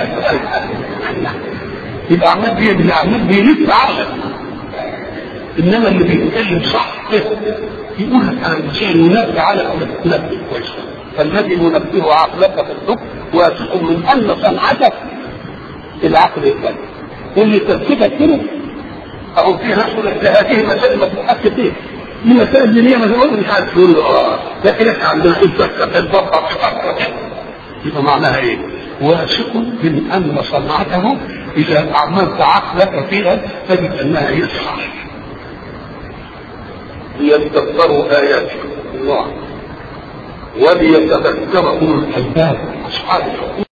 يبقى عمال بيعمل عمال بيلف عقلك انما اللي بيتكلم صح يقول لك انا الانسان ينبه على تنبه كويس فالذي ينبه عقلك في الحكم واثق من ان صنعتك العقل يقبل واللي تركبك كده او في ناس يقول لك هذه مسائل ما تتحكم فيها دي مسائل دينيه ما تقول مش عارف تقول له اه لكن احنا عندنا الفكه الضبط يبقى معناها ايه؟ واثق من ان صنعته اذا اعملت عقلك فيها تجد انها هي الصح ليتدبروا اياته الله وليتذكر اولو الالباب اصحاب الحقوق